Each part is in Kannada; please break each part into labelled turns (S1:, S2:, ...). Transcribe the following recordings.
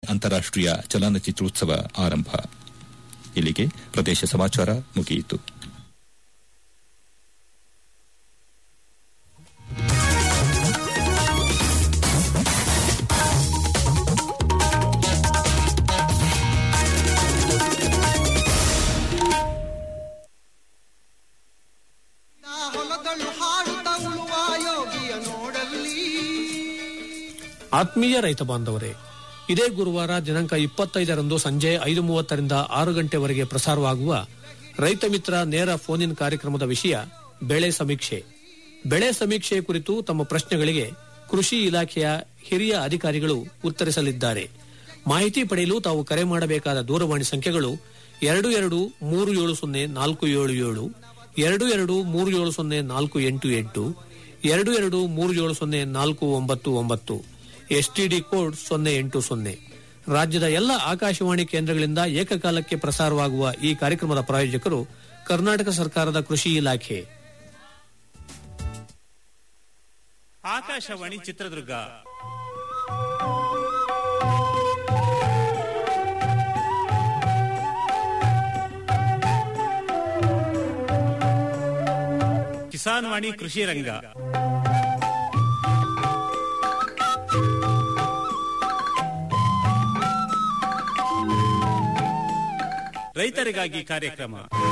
S1: ಅಂತಾರಾಷ್ಟೀಯ ಚಲನಚಿತ್ರೋತ್ಸವ ಆರಂಭ ಇಲ್ಲಿಗೆ ಪ್ರದೇಶ ಸಮಾಚಾರ ಮುಗಿಯಿತು
S2: ಹೊಲದಳು ಹಾಡುತ್ತ ಉಳುವ ಯೋಗಿಯ ನೋಡಲ್ಲಿ
S3: ಆತ್ಮೀಯ ರೈತ ಬಾಂಧವರೇ ಇದೇ ಗುರುವಾರ ದಿನಾಂಕ ಇಪ್ಪತ್ತೈದರಂದು ಸಂಜೆ ಐದು ಮೂವತ್ತರಿಂದ ಆರು ಗಂಟೆವರೆಗೆ ಪ್ರಸಾರವಾಗುವ ರೈತ ಮಿತ್ರ ನೇರ ಫೋನ್ ಇನ್ ಕಾರ್ಯಕ್ರಮದ ವಿಷಯ ಬೆಳೆ ಸಮೀಕ್ಷೆ ಬೆಳೆ ಸಮೀಕ್ಷೆ ಕುರಿತು ತಮ್ಮ ಪ್ರಶ್ನೆಗಳಿಗೆ ಕೃಷಿ ಇಲಾಖೆಯ ಹಿರಿಯ ಅಧಿಕಾರಿಗಳು ಉತ್ತರಿಸಲಿದ್ದಾರೆ ಮಾಹಿತಿ ಪಡೆಯಲು ತಾವು ಕರೆ ಮಾಡಬೇಕಾದ ದೂರವಾಣಿ ಸಂಖ್ಯೆಗಳು ಎರಡು ಎರಡು ಮೂರು ಏಳು ಸೊನ್ನೆ ನಾಲ್ಕು ಏಳು ಏಳು ಎರಡು ಎರಡು ಮೂರು ಏಳು ಸೊನ್ನೆ ನಾಲ್ಕು ಎಂಟು ಎಂಟು ಎರಡು ಎರಡು ಮೂರು ಏಳು ಸೊನ್ನೆ ನಾಲ್ಕು ಒಂಬತ್ತು ಒಂಬತ್ತು ಎಸ್ಟಿಡಿ ಕೋಡ್ ಸೊನ್ನೆ ಎಂಟು ಸೊನ್ನೆ ರಾಜ್ಯದ ಎಲ್ಲ ಆಕಾಶವಾಣಿ ಕೇಂದ್ರಗಳಿಂದ ಏಕಕಾಲಕ್ಕೆ ಪ್ರಸಾರವಾಗುವ ಈ ಕಾರ್ಯಕ್ರಮದ ಪ್ರಾಯೋಜಕರು ಕರ್ನಾಟಕ ಸರ್ಕಾರದ ಕೃಷಿ ಇಲಾಖೆ
S4: ಆಕಾಶವಾಣಿ ಚಿತ್ರದುರ್ಗ ಕಿಸಾನ್ ವಾಣಿ ಕೃಷಿ ರಂಗ ರೈತರಿಗಾಗಿ ಕಾರ್ಯಕ್ರಮ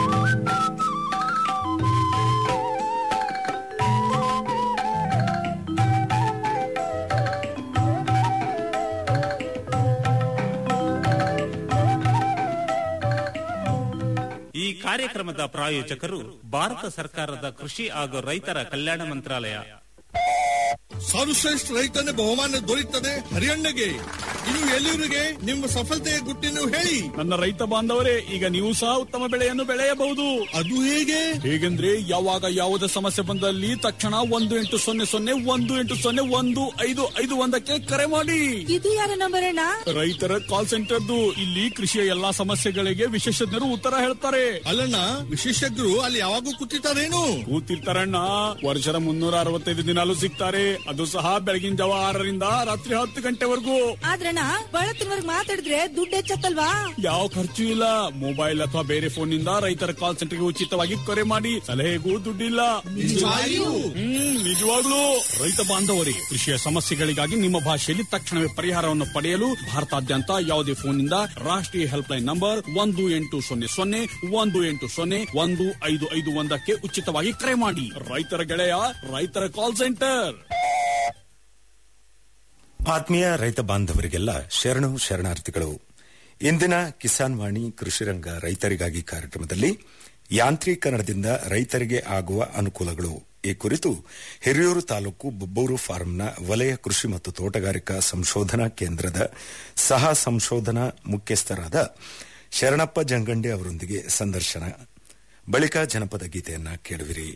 S4: ಈ ಕಾರ್ಯಕ್ರಮದ ಪ್ರಾಯೋಜಕರು ಭಾರತ ಸರ್ಕಾರದ ಕೃಷಿ ಹಾಗೂ ರೈತರ ಕಲ್ಯಾಣ ಮಂತ್ರಾಲಯ
S5: ಸರ್ವಶ್ರೇಷ್ಠ ರೈತನ ಬಹುಮಾನ ದೊರೆಯುತ್ತದೆ ಹರಿಯಣ್ಣಗೆ ಇನ್ನು ಎಲ್ಲಿವರಿಗೆ ನಿಮ್ಮ ಸಫಲತೆಯ ಗುಟ್ಟಿನ ಹೇಳಿ
S6: ನನ್ನ ರೈತ ಬಾಂಧವರೇ ಈಗ ನೀವು ಸಹ ಉತ್ತಮ ಬೆಳೆಯನ್ನು ಬೆಳೆಯಬಹುದು
S5: ಅದು ಹೇಗೆ
S6: ಹೇಗೆಂದ್ರೆ ಯಾವಾಗ ಯಾವುದೇ ಸಮಸ್ಯೆ ಬಂದಲ್ಲಿ ತಕ್ಷಣ ಒಂದು ಎಂಟು ಸೊನ್ನೆ ಸೊನ್ನೆ ಒಂದು ಎಂಟು ಸೊನ್ನೆ ಒಂದು ಐದು ಐದು ಒಂದಕ್ಕೆ ಕರೆ ಮಾಡಿ
S7: ಇದು ಯಾರ ನಂಬರ್ ಅಣ್ಣ
S6: ರೈತರ ಕಾಲ್ ಸೆಂಟರ್ದು ಇಲ್ಲಿ ಕೃಷಿಯ ಎಲ್ಲಾ ಸಮಸ್ಯೆಗಳಿಗೆ ವಿಶೇಷಜ್ಞರು ಉತ್ತರ ಹೇಳ್ತಾರೆ
S5: ಅಲ್ಲಣ್ಣ ವಿಶೇಷಜ್ಞರು ಅಲ್ಲಿ ಯಾವಾಗೂ ಕೂತಿರ್ತಾರೇನು
S6: ಕೂತಿರ್ತಾರಣ್ಣ ವರ್ಷದ ಮುನ್ನೂರ ಅರವತ್ತೈದು ದಿನಾಲು ಸಿಗ್ತಾರೆ ಅದು ಸಹ ಬೆಳಗಿನ ಜಾವ ಆರರಿಂದ ರಾತ್ರಿ ಹತ್ತು ಗಂಟೆವರೆಗೂ
S7: ಆದ್ರಣ್ಣ ಬಳತ್ತಿನವರ್ಗ್ ಮಾತಾಡಿದ್ರೆ ದುಡ್ಡು ಹೆಚ್ಚತ್ತಲ್ವಾ
S6: ಯಾವ ಖರ್ಚು ಇಲ್ಲ ಮೊಬೈಲ್ ಅಥವಾ ಬೇರೆ ಫೋನ್ ನಿಂದ ರೈತರ ಕಾಲ್ ಸೆಂಟರ್ಗೆ ಉಚಿತವಾಗಿ ಕರೆ ಮಾಡಿ ಸಲಹೆಗೂ ದುಡ್ಡಿಲ್ಲ
S5: ನಿಜವಾಗಿಯೂ?
S6: ಹ್ಮ್ ನಿಜವಾಗ್ಲೂ ರೈತ ಬಾಂಧವರೇ ಕೃಷಿಯ ಸಮಸ್ಯೆಗಳಿಗಾಗಿ ನಿಮ್ಮ ಭಾಷೆಯಲ್ಲಿ ತಕ್ಷಣವೇ ಪರಿಹಾರವನ್ನು ಪಡೆಯಲು ಭಾರತಾದ್ಯಂತ ಯಾವುದೇ ಫೋನ್ ನಿಂದ ರಾಷ್ಟ್ರೀಯ ಹೆಲ್ಪ್ ಲೈನ್ ನಂಬರ್ ಒಂದು ಎಂಟು ಸೊನ್ನೆ ಸೊನ್ನೆ ಒಂದು ಎಂಟು ಸೊನ್ನೆ ಒಂದು ಐದು ಐದು ಒಂದಕ್ಕೆ ಉಚಿತವಾಗಿ ಕರೆ ಮಾಡಿ ರೈತರ ಗೆಳೆಯ ರೈತರ ಕಾಲ್ ಸೆಂಟರ್
S8: ಆತ್ಮೀಯ ರೈತ ಬಾಂಧವರಿಗೆಲ್ಲ ಶರಣು ಶರಣಾರ್ಥಿಗಳು ಇಂದಿನ ಕಿಸಾನ್ ವಾಣಿ ಕೃಷಿರಂಗ ರೈತರಿಗಾಗಿ ಕಾರ್ಯಕ್ರಮದಲ್ಲಿ ಯಾಂತ್ರೀಕರಣದಿಂದ ರೈತರಿಗೆ ಆಗುವ ಅನುಕೂಲಗಳು ಈ ಕುರಿತು ಹಿರಿಯೂರು ತಾಲೂಕು ಬೊಬ್ಬೂರು ಫಾರಂನ ವಲಯ ಕೃಷಿ ಮತ್ತು ತೋಟಗಾರಿಕಾ ಸಂಶೋಧನಾ ಕೇಂದ್ರದ ಸಹ ಸಂಶೋಧನಾ ಮುಖ್ಯಸ್ಥರಾದ ಶರಣಪ್ಪ ಜಂಗಂಡೆ ಅವರೊಂದಿಗೆ ಸಂದರ್ಶನ ಬಳಿಕ ಜನಪದ ಗೀತೆಯನ್ನ ಕೇಳುವಿರಿ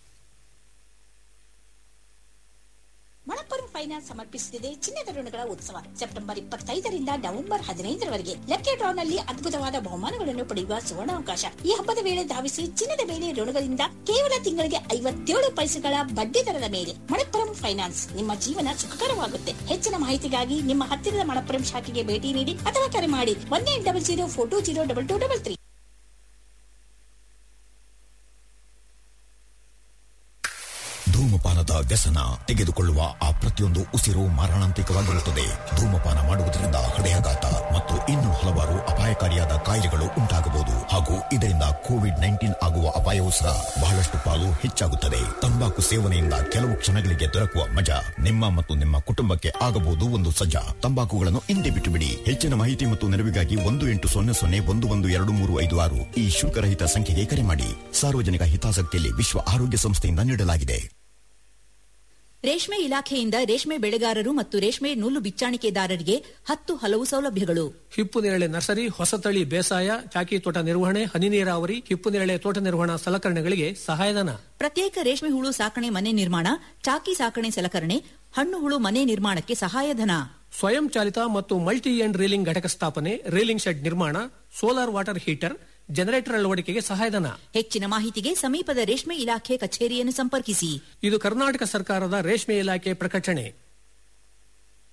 S9: ಮಣಪ್ಪುರಂ ಫೈನಾನ್ಸ್ ಸಮರ್ಪಿಸುತ್ತಿದೆ ಚಿನ್ನದ ಋಣಗಳ ಉತ್ಸವ ಸೆಪ್ಟೆಂಬರ್ ಇಪ್ಪತ್ತೈದರಿಂದ ನವೆಂಬರ್ ಹದಿನೈದರವರೆಗೆ ಲಕ್ಕಿ ಡ್ರಾನಲ್ಲಿ ಅದ್ಭುತವಾದ ಬಹುಮಾನಗಳನ್ನು ಪಡೆಯುವ ಸುವರ್ಣಾವಕಾಶ ಈ ಹಬ್ಬದ ವೇಳೆ ಧಾವಿಸಿ ಚಿನ್ನದ ಮೇಲೆ ಋಣಗಳಿಂದ ಕೇವಲ ತಿಂಗಳಿಗೆ ಐವತ್ತೇಳು ಪೈಸೆಗಳ ಬಡ್ಡಿ ದರದ ಮೇಲೆ ಮಣಪ್ಪುರಂ ಫೈನಾನ್ಸ್ ನಿಮ್ಮ ಜೀವನ ಸುಖಕರವಾಗುತ್ತೆ ಹೆಚ್ಚಿನ ಮಾಹಿತಿಗಾಗಿ ನಿಮ್ಮ ಹತ್ತಿರದ ಮಣಪ್ಪುರಂ ಶಾಖೆಗೆ ಭೇಟಿ ನೀಡಿ ಅಥವಾ ಕರೆ ಮಾಡಿ one eight double zero four two zero double two double three
S10: ಧೂಮಪಾನದ ವ್ಯಸನ ತೆಗೆದುಕೊಳ್ಳುವ ಆ ಪ್ರತಿಯೊಂದು ಉಸಿರು ಮಾರಣಾಂತಿಕವಾಗಿರುತ್ತದೆ ಧೂಮಪಾನ ಮಾಡುವುದರಿಂದ ಹೃದಯಾಘಾತ ಮತ್ತು ಇನ್ನೂ ಹಲವಾರು ಅಪಾಯಕಾರಿಯಾದ ಕಾಯಿಲೆಗಳು ಉಂಟಾಗಬಹುದು ಹಾಗೂ ಇದರಿಂದ ಕೋವಿಡ್ ನೈನ್ಟೀನ್ ಆಗುವ ಅಪಾಯವೂ ಸಹ ಬಹಳಷ್ಟು ಪಾಲು ಹೆಚ್ಚಾಗುತ್ತದೆ ತಂಬಾಕು ಸೇವನೆಯಿಂದ ಕೆಲವು ಕ್ಷಣಗಳಿಗೆ ದೊರಕುವ ಮಜಾ ನಿಮ್ಮ ಮತ್ತು ನಿಮ್ಮ ಕುಟುಂಬಕ್ಕೆ ಆಗಬಹುದು ಒಂದು ಸಜ್ಜಾ ತಂಬಾಕುಗಳನ್ನು ಹಿಂದೆ ಬಿಟ್ಟು ಬಿಡಿ ಹೆಚ್ಚಿನ ಮಾಹಿತಿ ಮತ್ತು ನೆರವಿಗಾಗಿ ಒಂದು ಎಂಟು ಸೊನ್ನೆ ಸೊನ್ನೆ ಒಂದು ಒಂದು ಎರಡು ಮೂರು ಐದು ಆರು ಈ ಶುಲ್ಕರಹಿತ ಸಂಖ್ಯೆಗೆ ಕರೆ ಮಾಡಿ ಸಾರ್ವಜನಿಕ ಹಿತಾಸಕ್ತಿಯಲ್ಲಿ ವಿಶ್ವ ಆರೋಗ್ಯ ಸಂಸ್ಥೆಯಿಂದ ನೀಡಲಾಗಿದೆ
S7: ರೇಷ್ಮೆ ಇಲಾಖೆಯಿಂದ ರೇಷ್ಮೆ ಬೆಳೆಗಾರರು ಮತ್ತು ರೇಷ್ಮೆ ನೂಲು ಬಿಚ್ಚಾಣಿಕೆದಾರರಿಗೆ ಹತ್ತು ಹಲವು ಸೌಲಭ್ಯಗಳು
S3: ಹಿಪ್ಪು ನೇರಳೆ ನರ್ಸರಿ ಹೊಸತಳಿ ಬೇಸಾಯ ಚಾಕಿ ತೋಟ ನಿರ್ವಹಣೆ ಹನಿ ನೀರಾವರಿ ಹಿಪ್ಪು ನೇರಳೆ ತೋಟ ನಿರ್ವಹಣಾ ಸಲಕರಣೆಗಳಿಗೆ ಸಹಾಯಧನ
S7: ಪ್ರತ್ಯೇಕ ರೇಷ್ಮೆ ಹುಳು ಸಾಕಣೆ ಮನೆ ನಿರ್ಮಾಣ ಚಾಕಿ ಸಾಕಣೆ ಸಲಕರಣೆ ಹಣ್ಣು ಹುಳು ಮನೆ ನಿರ್ಮಾಣಕ್ಕೆ ಸಹಾಯಧನ
S3: ಸ್ವಯಂ ಚಾಲಿತ ಮತ್ತು ಮಲ್ಟಿ ಎಂಡ್ ರೀಲಿಂಗ್ ಘಟಕ ಸ್ಥಾಪನೆ ರೀಲಿಂಗ್ ಶೆಡ್ ನಿರ್ಮಾಣ ಸೋಲಾರ್ ವಾಟರ್ ಹೀಟರ್ ಜನರೇಟರ್ ಅಳವಡಿಕೆಗೆ ಸಹಾಯಧನ
S7: ಹೆಚ್ಚಿನ ಮಾಹಿತಿಗೆ ಸಮೀಪದ ರೇಷ್ಮೆ ಇಲಾಖೆ ಕಚೇರಿಯನ್ನು ಸಂಪರ್ಕಿಸಿ
S3: ಇದು ಕರ್ನಾಟಕ ಸರ್ಕಾರದ ರೇಷ್ಮೆ ಇಲಾಖೆ ಪ್ರಕಟಣೆ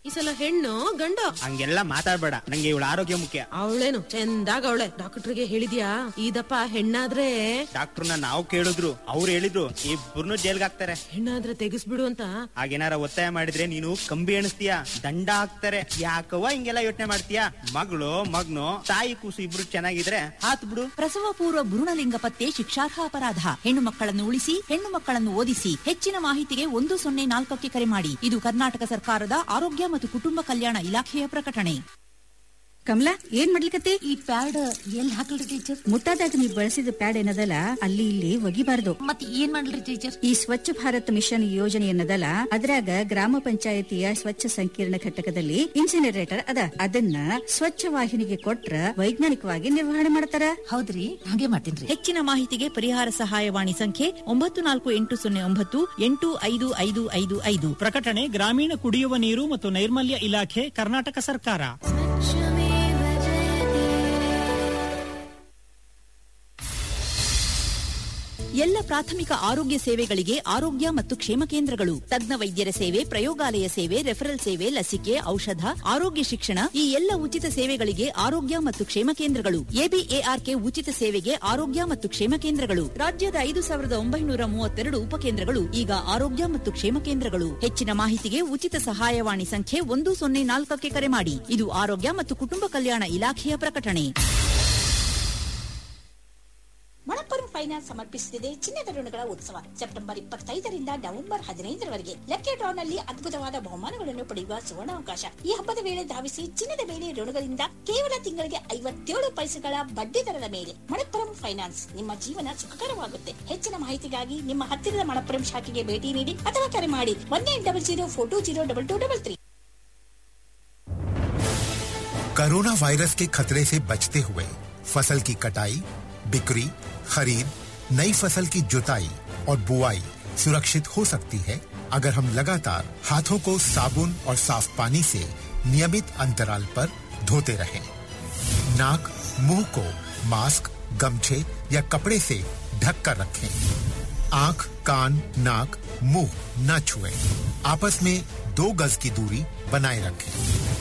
S11: ಈ ಸಲ ಹೆಣ್ಣು ಗಂಡು
S12: ಹಂಗೆಲ್ಲ ಮಾತಾಡ್ಬೇಡ ನಂಗೆ ಇವಳ ಆರೋಗ್ಯ ಮುಖ್ಯ
S11: ಅವಳೇನು ಚಂದಾಗ ಅವಳೆ ಡಾಕ್ಟರ್ಗೆ ಹೇಳಿದ್ಯಾ ಇದಪ್ಪ ಹೆಣ್ಣಾದ್ರೆ
S12: ಡಾಕ್ಟರ್ನ ನಾವು ಕೇಳಿದ್ರು ಅವ್ರು ಹೇಳಿದ್ರು ಇಬ್ಬರನ್ನು ಜೈಲ್ಗೆ ಹಾಕ್ತಾರೆ
S11: ಹೆಣ್ಣಾದ್ರೆ ತೆಗಿಸ್ಬಿಡು ಅಂತ
S12: ಹಾಗೇನಾರ ಒತ್ತಾಯ ಮಾಡಿದ್ರೆ ನೀನು ಕಂಬಿ ಎಣಿಸ್ತೀಯ ದಂಡ ಹಾಕ್ತಾರೆ ಯಾಕವ್ವ ಹಿಂಗೆಲ್ಲ ಯೋಚನೆ ಮಾಡ್ತೀಯ ಮಗಳು ಮಗ್ನು ತಾಯಿ ಕೂಸು ಇಬ್ರು ಚೆನ್ನಾಗಿದ್ರೆ ಹಾತ್ ಬಿಡು
S7: ಪ್ರಸವ ಪೂರ್ವ ಭ್ರೂಣಲಿಂಗ ಪತ್ತೆ ಶಿಕ್ಷಾರ್ಹ ಅಪರಾಧ ಹೆಣ್ಣು ಮಕ್ಕಳನ್ನು ಉಳಿಸಿ ಹೆಣ್ಣು ಮಕ್ಕಳನ್ನು ಓದಿಸಿ ಹೆಚ್ಚಿನ ಮಾಹಿತಿಗೆ ಒಂದು ಸೊನ್ನೆ ನಾಲ್ಕಕ್ಕೆ ಕರೆ ಮಾಡಿ ಇದು ಕರ್ನಾಟಕ ಸರ್ಕಾರದ ಆರೋಗ್ಯ ಮತ್ತು ಕುಟುಂಬ ಕಲ್ಯಾಣ ಇಲಾಖೆಯ ಪ್ರಕಟಣೆ
S13: ಕಮಲಾ ಏನ್ ಮಾಡ್ಲಿಕತ್ತಿ
S14: ಈ ಪ್ಯಾಡ್ ಎಲ್ಲಿ ಹಾಕಲ್ರಿ ಟೀಚರ್
S13: ಮುಟ್ಟಾದಾಗ ನೀವು ಬಳಸಿದ ಪ್ಯಾಡ್ ಏನದಲ್ಲ ಅಲ್ಲಿ ಇಲ್ಲಿ ಒಗಿಬಾರ್ದು
S14: ಮತ್ ಏನ್ ಮಾಡ್ಲಿ ಟೀಚರ್
S13: ಈ ಸ್ವಚ್ಛ ಭಾರತ್ ಮಿಷನ್ ಯೋಜನೆ ಏನದಲ್ಲ ಅದ್ರಾಗ ಗ್ರಾಮ ಪಂಚಾಯತಿಯ ಸ್ವಚ್ಛ ಸಂಕೀರ್ಣ ಘಟಕದಲ್ಲಿ ಇನ್ಸಿನರೇಟರ್ ಅದ ಅದನ್ನ ಸ್ವಚ್ಛ ವಾಹಿನಿಗೆ ಕೊಟ್ರ ವೈಜ್ಞಾನಿಕವಾಗಿ ನಿರ್ವಹಣೆ ಮಾಡ್ತಾರ
S14: ಹೌದ್ರಿ ಹಾಗೆ ಮಾಡ್ತೀನಿ
S7: ಹೆಚ್ಚಿನ ಮಾಹಿತಿಗೆ ಪರಿಹಾರ ಸಹಾಯವಾಣಿ ಸಂಖ್ಯೆ ಒಂಬತ್ತು ನಾಲ್ಕು ಎಂಟು ಸೊನ್ನೆ ಒಂಬತ್ತು ಎಂಟು ಐದು ಐದು ಐದು ಐದು
S15: ಪ್ರಕಟಣೆ ಗ್ರಾಮೀಣ ಕುಡಿಯುವ ನೀರು ಮತ್ತು ನೈರ್ಮಲ್ಯ ಇಲಾಖೆ ಕರ್ನಾಟಕ ಸರ್ಕಾರ
S7: ಎಲ್ಲ ಪ್ರಾಥಮಿಕ ಆರೋಗ್ಯ ಸೇವೆಗಳಿಗೆ ಆರೋಗ್ಯ ಮತ್ತು ಕ್ಷೇಮ ಕೇಂದ್ರಗಳು ತಜ್ಞ ವೈದ್ಯರ ಸೇವೆ ಪ್ರಯೋಗಾಲಯ ಸೇವೆ ರೆಫರಲ್ ಸೇವೆ ಲಸಿಕೆ ಔಷಧ ಆರೋಗ್ಯ ಶಿಕ್ಷಣ ಈ ಎಲ್ಲ ಉಚಿತ ಸೇವೆಗಳಿಗೆ ಆರೋಗ್ಯ ಮತ್ತು ಕ್ಷೇಮ ಕೇಂದ್ರಗಳು ಎಬಿಎಆರ್ಕೆ ಉಚಿತ ಸೇವೆಗೆ ಆರೋಗ್ಯ ಮತ್ತು ಕ್ಷೇಮ ಕೇಂದ್ರಗಳು ರಾಜ್ಯದ ಐದು ಸಾವಿರದ ಒಂಬೈನೂರ ಮೂವತ್ತೆರಡು ಉಪಕೇಂದ್ರಗಳು ಈಗ ಆರೋಗ್ಯ ಮತ್ತು ಕ್ಷೇಮ ಕೇಂದ್ರಗಳು ಹೆಚ್ಚಿನ ಮಾಹಿತಿಗೆ ಉಚಿತ ಸಹಾಯವಾಣಿ ಸಂಖ್ಯೆ ಒಂದು ಸೊನ್ನೆ ನಾಲ್ಕಕ್ಕೆ ಕರೆ ಮಾಡಿ ಇದು ಆರೋಗ್ಯ ಮತ್ತು ಕುಟುಂಬ ಕಲ್ಯಾಣ ಇಲಾಖೆಯ ಪ್ರಕಟಣೆ
S9: ಮಣಪ್ಪುರಂ ಫೈನಾನ್ಸ್ ಸಮರ್ಪಿಸುತ್ತಿದೆ ಚಿನ್ನದ ಋಣಗಳ ಉತ್ಸವ ಸೆಪ್ಟೆಂಬರ್ ಇಪ್ಪತ್ತೈದರಿಂದ ನವೆಂಬರ್ ಹದಿನೈದರವರೆಗೆ ಲಕ್ಕಿ ಡ್ರಾನಲ್ಲಿ ಅದ್ಭುತವಾದ ಬಹುಮಾನಗಳನ್ನು ಪಡೆಯುವ ಸುವರ್ಣಾವಕಾಶ ಈ ಹಬ್ಬದ ವೇಳೆ ಧಾವಿಸಿ ಚಿನ್ನದ ಮೇಲೆ ಋಣಗಳಿಂದ ಕೇವಲ ತಿಂಗಳಿಗೆ ಐವತ್ತೇಳು ಪೈಸೆಗಳ ಬಡ್ಡಿ ದರದ ಮೇಲೆ ಮಣಪ್ಪುರಂ ಫೈನಾನ್ಸ್ ನಿಮ್ಮ ಜೀವನ ಸುಖಕರವಾಗುತ್ತೆ ಹೆಚ್ಚಿನ ಮಾಹಿತಿಗಾಗಿ ನಿಮ್ಮ ಹತ್ತಿರದ ಮಣಪ್ಪುರಂ ಶಾಖೆಗೆ ಭೇಟಿ ನೀಡಿ ಅಥವಾ ಕರೆ ಮಾಡಿ one eight double zero four two zero double two double three
S16: कोरोना वायरस के खतरे से बचते हुए फसल की कटाई बिक्री खरीद नई फसल की जुताई और बुआई सुरक्षित हो सकती है अगर हम लगातार हाथों को साबुन और साफ पानी से नियमित अंतराल पर धोते रहें। नाक मुंह को मास्क गमछे या कपड़े से ढक कर रखें आंख कान नाक मुंह न छुएं। आपस में दो गज की दूरी बनाए रखें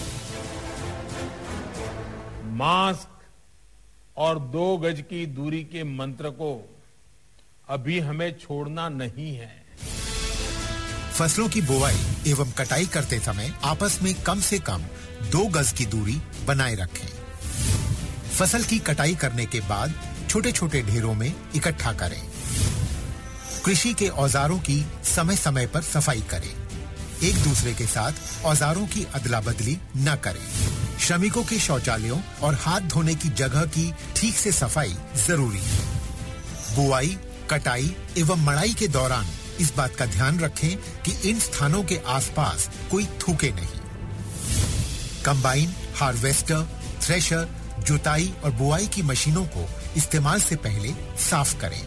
S17: मास्क और दो गज की दूरी के मंत्र को अभी हमें छोड़ना नहीं है
S16: फसलों की बुवाई एवं कटाई करते समय आपस में कम से कम दो गज की दूरी बनाए रखें फसल की कटाई करने के बाद छोटे छोटे ढेरों में इकट्ठा करें कृषि के औजारों की समय समय पर सफाई करें एक दूसरे के साथ औजारों की अदला बदली न करें श्रमिकों के शौचालयों और हाथ धोने की जगह की ठीक से सफाई जरूरी है बुआई कटाई एवं मड़ाई के दौरान इस बात का ध्यान रखें कि इन स्थानों के आसपास कोई थूके नहीं कंबाइन हार्वेस्टर थ्रेशर जुताई और बुआई की मशीनों को इस्तेमाल से पहले साफ करें